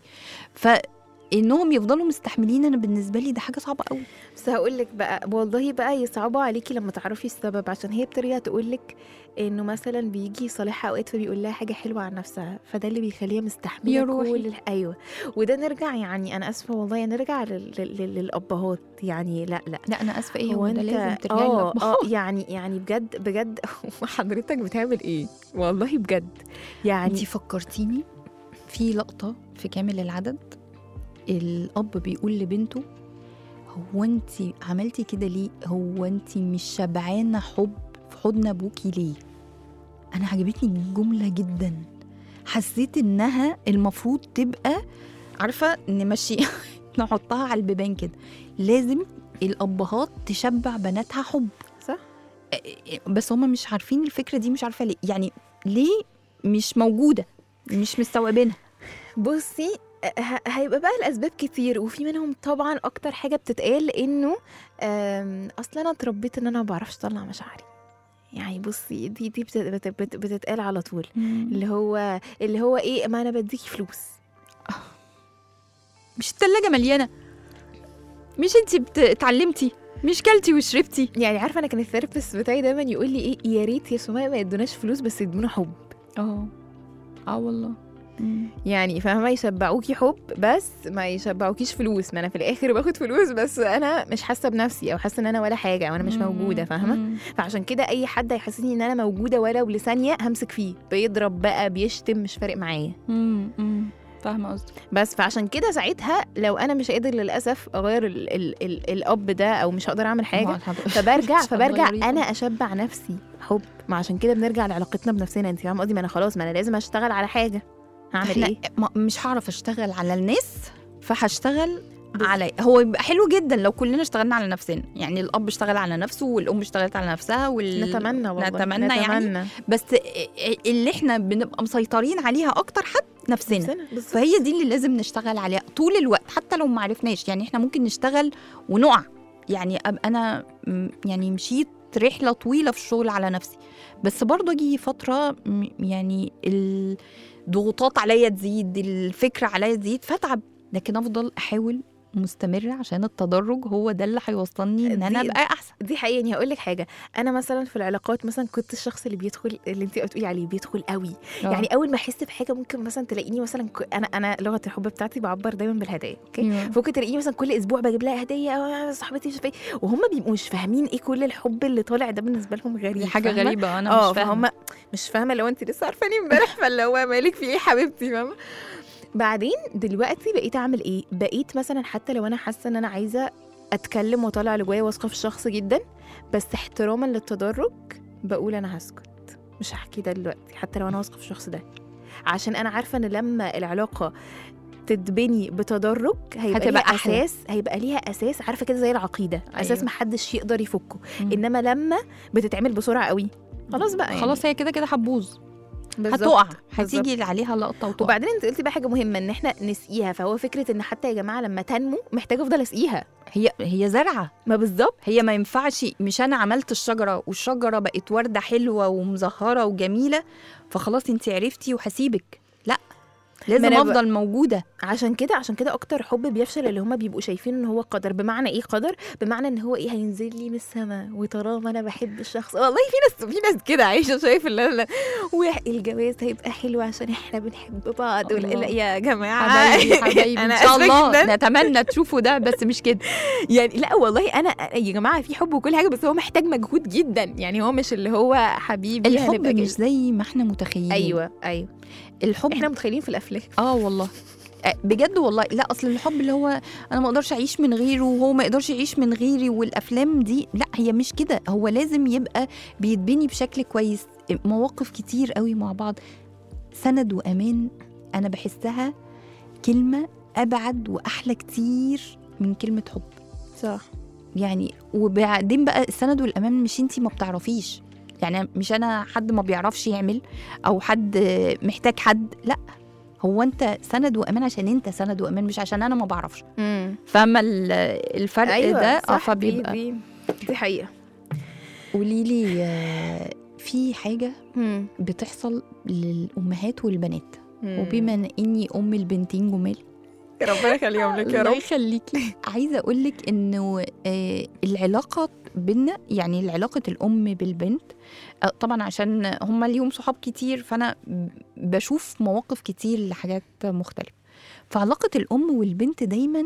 B: فانهم يفضلوا مستحملين انا بالنسبه لي ده حاجه صعبه قوي
C: بس هقول لك بقى والله بقى يصعبوا عليكي لما تعرفي السبب عشان هي بترجع تقول لك انه مثلا بيجي يصالحها اوقات فبيقول لها حاجه حلوه عن نفسها فده اللي بيخليها مستحمله
B: يا روحي.
C: كل الح- ايوه وده نرجع يعني انا اسفه والله نرجع لل... لل... للابهات يعني لا لا
B: لا انا اسفه ايه
C: هو
B: هو ده
C: انت
B: لازم ترجعي
C: اه
B: للأبهات.
C: اه يعني يعني بجد بجد حضرتك بتعمل ايه والله بجد يعني
B: انتي فكرتيني في لقطة في كامل العدد الأب بيقول لبنته هو انت عملتي كده ليه؟ هو انت مش شبعانة حب في حضن أبوكي ليه؟ أنا عجبتني الجملة جدا حسيت إنها المفروض تبقى عارفة نمشي نحطها على البيبان كده لازم الأبهات تشبع بناتها حب
C: صح
B: بس هما مش عارفين الفكرة دي مش عارفة ليه يعني ليه مش موجودة مش مستوعبينها
C: بصي ه- هيبقى بقى الاسباب كتير وفي منهم طبعا اكتر حاجه بتتقال انه آم، اصل انا اتربيت ان انا ما بعرفش اطلع مشاعري يعني بصي دي دي بت- بت- بت- بتتقال على طول اللي هو اللي هو ايه ما انا بديكي فلوس
B: مش التلاجة مليانة مش انتي بت- اتعلمتي مش كلتي وشربتي
C: يعني عارفه انا كان الثيرابيست بتاعي دايما يقول لي ايه يا ريت يا سمية ما يدوناش فلوس بس يدونا حب
B: اه اه والله
C: يعني فاهمه يشبعوكي حب بس ما يشبعوكيش فلوس ما انا في الاخر باخد فلوس بس انا مش حاسه بنفسي او حاسه ان انا ولا حاجه او انا مش موجوده فاهمه فعشان كده اي حد هيحسسني ان انا موجوده ولو لثانيه همسك فيه بيضرب بقى بيشتم مش فارق معايا
B: فاهمة قصدي
C: بس فعشان كده ساعتها لو انا مش قادر للاسف اغير ال ال ال الاب ده او مش هقدر اعمل حاجه فبرجع فبرجع
B: هتغيريه
C: انا اشبع نفسي حب ما عشان كده بنرجع لعلاقتنا بنفسنا انت فاهمه قصدي ما انا خلاص ما انا لازم اشتغل على حاجه هعمل
B: احنا
C: ايه
B: ما- مش هعرف اشتغل على الناس فهشتغل علي هو يبقى حلو جدا لو كلنا اشتغلنا على نفسنا يعني الاب اشتغل على نفسه والام اشتغلت على نفسها وال...
C: نتمنى والله
B: نتمنى يعني
C: نتمنى.
B: بس اللي احنا بنبقى مسيطرين عليها اكتر حد نفسنا
C: نفسنا بالظبط.
B: فهي دي اللي لازم نشتغل عليها طول الوقت حتى لو ما عرفناش يعني احنا ممكن نشتغل ونقع يعني أبقى انا م- يعني مشيت رحله طويله في الشغل على نفسي بس برضه اجي فتره م- يعني الضغوطات عليا تزيد الفكره عليا تزيد فاتعب لكن افضل احاول مستمره عشان التدرج هو ده اللي هيوصلني ان انا
C: دي-
B: ابقى احسن
C: دي حقيقة يعني هقول لك حاجة أنا مثلا في العلاقات مثلا كنت الشخص اللي بيدخل اللي أنت بتقولي عليه بيدخل قوي يعني أول ما أحس بحاجة ممكن مثلا تلاقيني مثلا ك- أنا أنا لغة الحب بتاعتي بعبر دايما بالهدايا أوكي
B: أيوة.
C: فممكن تلاقيني مثلا كل اسبوع بجيب لها هديه أو صاحبتي مش عارفة إيه، وهم بيبقوا مش فاهمين ايه كل الحب اللي طالع ده بالنسبه لهم غريب
B: دي حاجه
C: فاهمة؟
B: غريبه انا
C: اه
B: مش فاهمه
C: فهم مش فاهمه لو انت لسه عارفاني امبارح فاللي هو مالك في ايه حبيبتي فاهمه بعدين دلوقتي بقيت اعمل ايه بقيت مثلا حتى لو انا حاسه ان انا عايزه اتكلم واطلع اللي جوايا واثقه في الشخص جدا بس احتراما للتدرج بقول انا هسكت مش هحكي ده دلوقتي حتى لو انا واثقه في الشخص ده عشان انا عارفه ان لما العلاقه تتبني بتدرج هيبقى
B: هتبقى
C: ليها
B: أحلى.
C: اساس هيبقى ليها اساس عارفه كده زي العقيده أيوه. اساس
B: أيوة.
C: محدش يقدر يفكه
B: مم.
C: انما لما بتتعمل بسرعه قوي خلاص بقى يعني.
B: خلاص هي كده كده هتبوظ
C: بالظبط.
B: هتقع
C: بالظبط.
B: هتيجي عليها لقطه وتقع
C: وبعدين انت قلتي بقى حاجه مهمه ان احنا نسقيها فهو فكره ان حتى يا جماعه لما تنمو محتاجه افضل اسقيها
B: هي هي زرعه
C: ما بالظبط
B: هي ما ينفعش مش انا عملت الشجره والشجره بقت ورده حلوه ومزهره وجميله فخلاص انت عرفتي وهسيبك لا لازم
C: أنا ب-
B: افضل موجوده
C: عشان كده عشان كده اكتر حب بيفشل اللي هما بيبقوا شايفين ان هو قدر بمعنى ايه قدر بمعنى ان هو ايه هينزل لي من السماء وطالما انا بحب الشخص والله في ناس في ناس كده عايشه شايف اللي لا والجواز هيبقى حلو عشان احنا بنحب بعض ولا
B: الله.
C: لا يا جماعه
B: حبايبي حبايبي ان
C: أنا
B: شاء
C: آسفة
B: الله
C: جداً.
B: نتمنى تشوفوا ده بس مش كده
C: يعني لا والله انا يا جماعه في حب وكل حاجه بس هو محتاج مجهود جدا يعني هو مش اللي هو حبيبي
B: الحب
C: هنبقى
B: مش
C: جاي-
B: زي ما احنا متخيلين
C: ايوه ايوه
B: الحب
C: احنا متخيلين في الافلام
B: اه والله آه، بجد والله لا اصل الحب اللي هو انا ما اقدرش اعيش من غيره وهو ما يقدرش يعيش من غيري والافلام دي لا هي مش كده هو لازم يبقى بيتبني بشكل كويس مواقف كتير قوي مع بعض سند وامان انا بحسها كلمه ابعد واحلى كتير من كلمه حب
C: صح
B: يعني وبعدين بقى السند والامان مش انتي ما بتعرفيش يعني مش انا حد ما بيعرفش يعمل او حد محتاج حد لا هو انت سند وامان عشان انت سند وامان مش عشان انا ما بعرفش
C: امم
B: فاما ال- الفرق
C: ايوه
B: ده اه
C: صح دي,
B: فبيبقى
C: دي, دي حقيقه
B: قولي لي آه، في حاجه
C: مم.
B: بتحصل للامهات والبنات
C: مم.
B: وبما اني ام البنتين جمال
C: ربنا يخليهم لك يا
B: الله
C: رب
B: يخليكي عايزه اقول لك انه آه، العلاقه بينا يعني العلاقه الام بالبنت آه، طبعا عشان هم ليهم صحاب كتير فانا ب- بشوف مواقف كتير لحاجات مختلفه فعلاقه الام والبنت دايما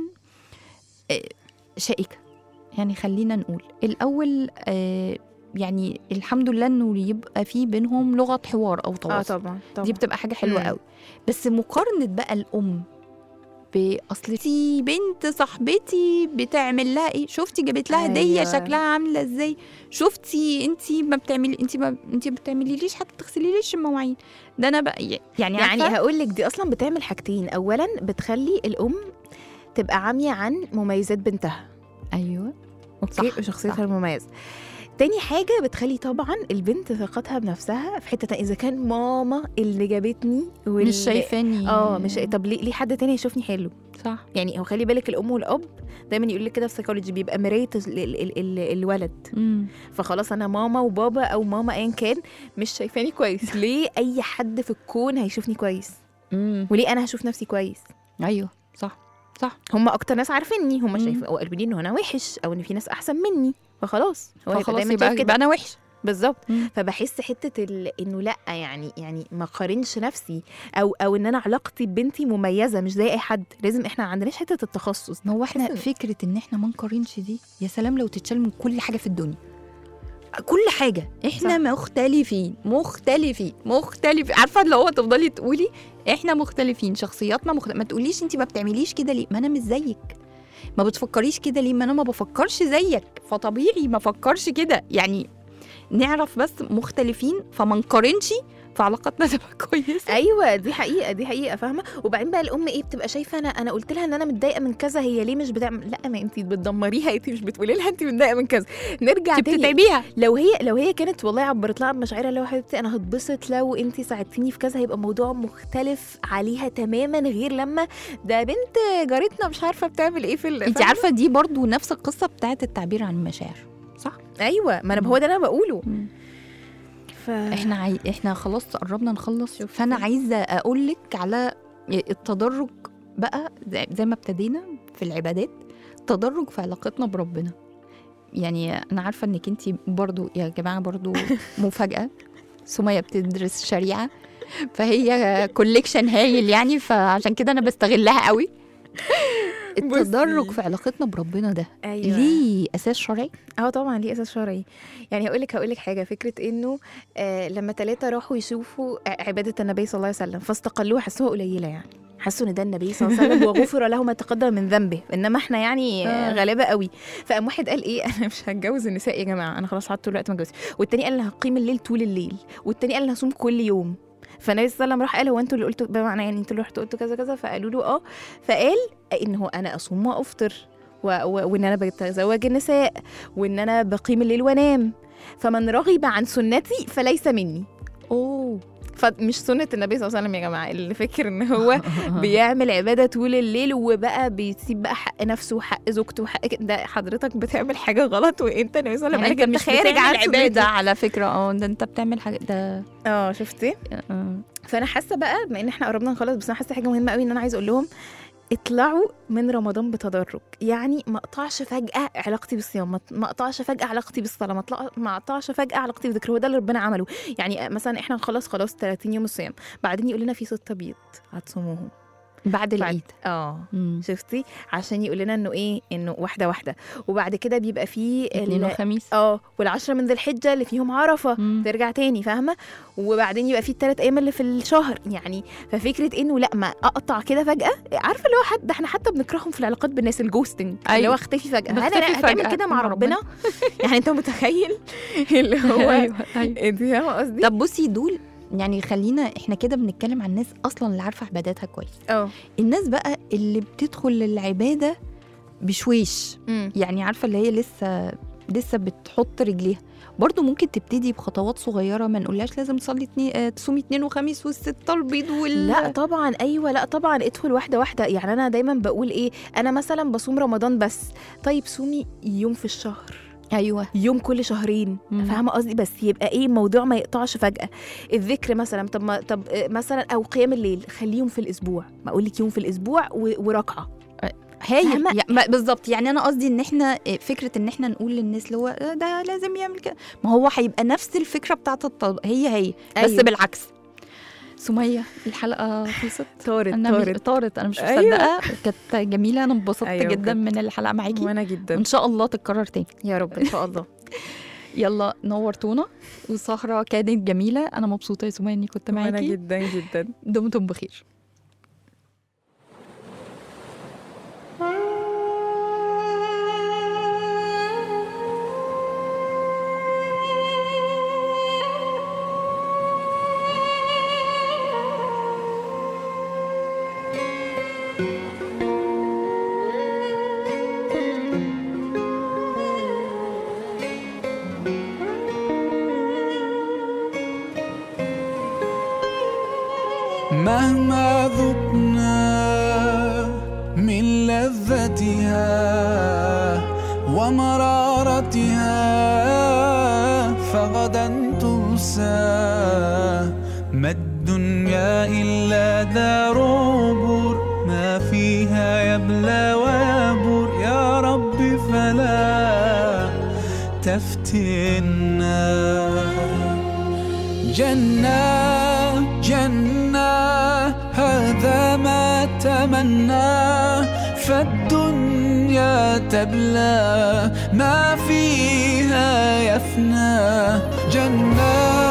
B: آه، شائكه يعني خلينا نقول الاول آه، يعني الحمد لله انه يبقى في بينهم لغه حوار او
C: اه
B: تواصل
C: طبعا طبعا
B: دي بتبقى حاجه حلوه
C: مم.
B: قوي بس مقارنه بقى الام باصل دي بنت صاحبتي بتعمل لها ايه شفتي جابت لها هديه
C: أيوة.
B: شكلها عامله ازاي شفتي انت ما بتعملي انت ما انت ما بتعمليليش حتى تغسليليش المواعين ده انا بقى يعني
C: يعني
B: عارفة؟
C: هقول لك دي اصلا بتعمل حاجتين اولا بتخلي الام تبقى عاميه عن مميزات بنتها
B: ايوه
C: اوكي
B: صح،
C: وشخصيتها
B: صح.
C: المميزه تاني حاجة بتخلي طبعا البنت ثقتها بنفسها في حتة تانية. إذا كان ماما اللي جابتني واللي
B: مش شايفاني
C: اه مش طب ليه ليه حد تاني يشوفني حلو
B: صح
C: يعني هو خلي بالك الام والاب دايما يقول لك كده في سيكولوجي بيبقى مرايه ال ال ال ال الولد
B: مم.
C: فخلاص انا ماما وبابا او ماما ايا كان مش شايفاني كويس ليه اي حد في الكون هيشوفني كويس
B: مم.
C: وليه انا هشوف نفسي كويس
B: ايوه صح صح
C: هم اكتر ناس عارفيني هم
B: مم.
C: شايفين او قالوا لي ان انا وحش او ان في ناس احسن مني فخلاص هو هيبقى
B: فخلاص
C: دايما
B: يبقى,
C: شايف كده
B: يبقى انا وحش
C: بالظبط
B: مم.
C: فبحس حته ال... انه لا يعني يعني ما قارنش نفسي او او ان انا علاقتي ببنتي مميزه مش زي اي حد لازم احنا ما عندناش حته التخصص
B: ما هو احنا
C: بحس إن-
B: فكره ان احنا ما نقارنش دي يا سلام لو تتشال من كل حاجه في الدنيا كل حاجه احنا
C: صح.
B: صح. مختلفين مختلفين مختلفين عارفه اللي هو تفضلي تقولي احنا مختلفين شخصياتنا مختلفة ما تقوليش انت ما بتعمليش كده ليه ما انا مش زيك ما بتفكريش كده ليه ما انا ما بفكرش زيك فطبيعي ما افكرش كده يعني نعرف بس مختلفين فما نقارنش فعلاقتنا تبقى كويسه
C: ايوه دي حقيقه دي حقيقه فاهمه وبعدين بقى الام ايه بتبقى شايفه انا انا قلت لها ان انا متضايقه من كذا هي ليه مش بتعمل لا ما انت بتدمريها انت مش بتقولي لها انت متضايقه من كذا نرجع
B: انت
C: تاني
B: بتتعبيها
C: لو هي لو هي كانت والله عبرت لها بمشاعرها اللي هو حبيبتي انا هتبسط لو انت ساعدتيني في كذا هيبقى موضوع مختلف عليها تماما غير لما ده بنت جارتنا مش عارفه بتعمل ايه في ال-
B: انت
C: فاهمة؟
B: عارفه دي برضو نفس القصه بتاعت التعبير عن المشاعر صح
C: ايوه ما انا هو ده اللي انا بقوله ف...
B: احنا عاي... احنا خلاص قربنا نخلص
C: شفتي؟
B: فانا عايزه اقول لك على التدرج بقى زي زي ما ابتدينا في العبادات تدرج في علاقتنا بربنا يعني انا عارفه انك انت برضو يا جماعه برضو مفاجاه سمية بتدرس شريعه فهي كوليكشن هايل يعني فعشان كده انا بستغلها قوي التدرج
C: بصي.
B: في علاقتنا بربنا ده
C: ايوه
B: ليه اساس شرعي
C: اه طبعا ليه اساس شرعي يعني هقول لك هقول لك حاجه فكره انه آه لما ثلاثه راحوا يشوفوا ع- عباده النبي صلى الله عليه وسلم فاستقلوها حسوها قليله يعني حسوا ان ده النبي صلى الله عليه وسلم وغفر له ما تقدم من ذنبه انما احنا يعني آه.
B: آه.
C: غلابه قوي فقام واحد قال ايه انا مش هتجوز النساء يا جماعه انا خلاص قعدت طول الوقت ما اتجوزش والتاني قال انا هقيم الليل طول الليل والتاني قال انا هصوم كل يوم فالنبي صلى الله عليه وسلم راح قال هو انتوا اللي قلتوا بمعنى يعني انتوا اللي رحتوا قلتوا كذا كذا فقالوا له اه فقال ان هو انا اصوم وافطر و... و... وان انا بتزوج النساء وان انا بقيم الليل وانام فمن رغب عن سنتي فليس مني
B: اوه
C: فمش سنة النبي صلى الله عليه وسلم يا جماعة اللي فاكر ان هو بيعمل عبادة طول الليل وبقى بيسيب بقى حق نفسه وحق زوجته وحق ك- ده حضرتك بتعمل حاجة غلط وانت النبي صلى الله عليه
B: يعني
C: وسلم
B: انت
C: قال
B: مش
C: لك انت خارج عن
B: بتعمل عباده
C: العبادة
B: على فكره اه ده انت بتعمل حاجه ده
C: اه شفتي
B: آه.
C: فانا حاسة بقى بما ان احنا قربنا نخلص بس انا حاسة حاجة مهمة قوي ان انا عايزة اقول لهم اطلعوا من رمضان بتدرج يعني ما اقطعش فجأة علاقتي بالصيام ما- ما اقطعش فجأة علاقتي بالصلاة ما أطلع- ما اقطعش فجأة علاقتي بالذكر هو ده اللي ربنا عمله يعني مثلا احنا نخلص خلاص 30 يوم الصيام بعدين يقول لنا في ستة بيض هتصوموهم
B: بعد العيد
C: اه
B: مم.
C: شفتي عشان يقول لنا انه ايه انه واحده واحده وبعد كده بيبقى فيه
B: اثنين
C: ال-
B: وخميس
C: اه والعشرة من ذي الحجة اللي فيهم عرفة
B: مم.
C: ترجع تاني فاهمة وبعدين يبقى فيه الثلاث أيام اللي في الشهر يعني ففكرة إنه لا ما أقطع كده فجأة عارفة اللي هو حد ده إحنا حتى بنكرههم في العلاقات بالناس الجوستنج اللي هو
B: أيوة.
C: اختفي فجأة
B: بختفي
C: هل أنا هتعمل
B: فجأة
C: كده مع
B: مع
C: ربنا يعني أنت متخيل اللي هو
B: ايوه ايوه
C: أنت فاهمة قصدي؟
B: طب بصي دول يعني خلينا احنا كده بنتكلم عن الناس اصلا اللي عارفه عباداتها كويس
C: اه
B: الناس بقى اللي بتدخل العباده بشويش
C: أمم.
B: يعني عارفه اللي هي لسه لسه بتحط رجليها برضو ممكن تبتدي بخطوات صغيره ما نقولهاش لازم تصلي اتنين آه، تصومي اتنين وخميس والستة البيض وال
C: لا طبعا ايوه لا طبعا ادخل واحده واحده يعني انا دايما بقول ايه انا مثلا بصوم رمضان بس طيب صومي يوم في الشهر
B: ايوه
C: يوم كل شهرين
B: مم.
C: فاهمه قصدي بس يبقى ايه الموضوع ما يقطعش فجاه الذكر مثلا طب ما طب آه، مثلا او قيام الليل خليهم في الاسبوع ما اقول لك يوم في الاسبوع و- وركعه
B: هايل
C: فاهمة؟
B: يا- ما- بالظبط يعني انا قصدي ان احنا آه، فكره ان احنا نقول للناس اللي هو آه، ده لازم يعمل كده ما هو هيبقى نفس الفكره بتاعت الطب هي هي بس
C: أيوة.
B: بالعكس سمية الحلقة خلصت
C: طارت
B: أنا مش-
C: طارت
B: طارت أنا مش
C: أيوة.
B: مصدقة كانت جميلة أنا انبسطت
C: أيوة
B: جدا
C: بجد.
B: من الحلقة معاكي
C: وانا جدا
B: وإن شاء الله تتكرر تاني
C: يا رب ان شاء الله
B: يلا نورتونا والسهرة كانت جميلة أنا مبسوطة يا سمية إني كنت
C: وانا
B: معاكي
C: جدا جدا
B: دمتم بخير
G: مهما ذقنا من لذتها ومرارتها فغدا تنسى ما الدنيا إلا دار عبور ما فيها يبلى ويبور يا رب فلا تفتنا جنة جنة هذا ما تمنى فالدنيا تبلى ما فيها يفنى جنة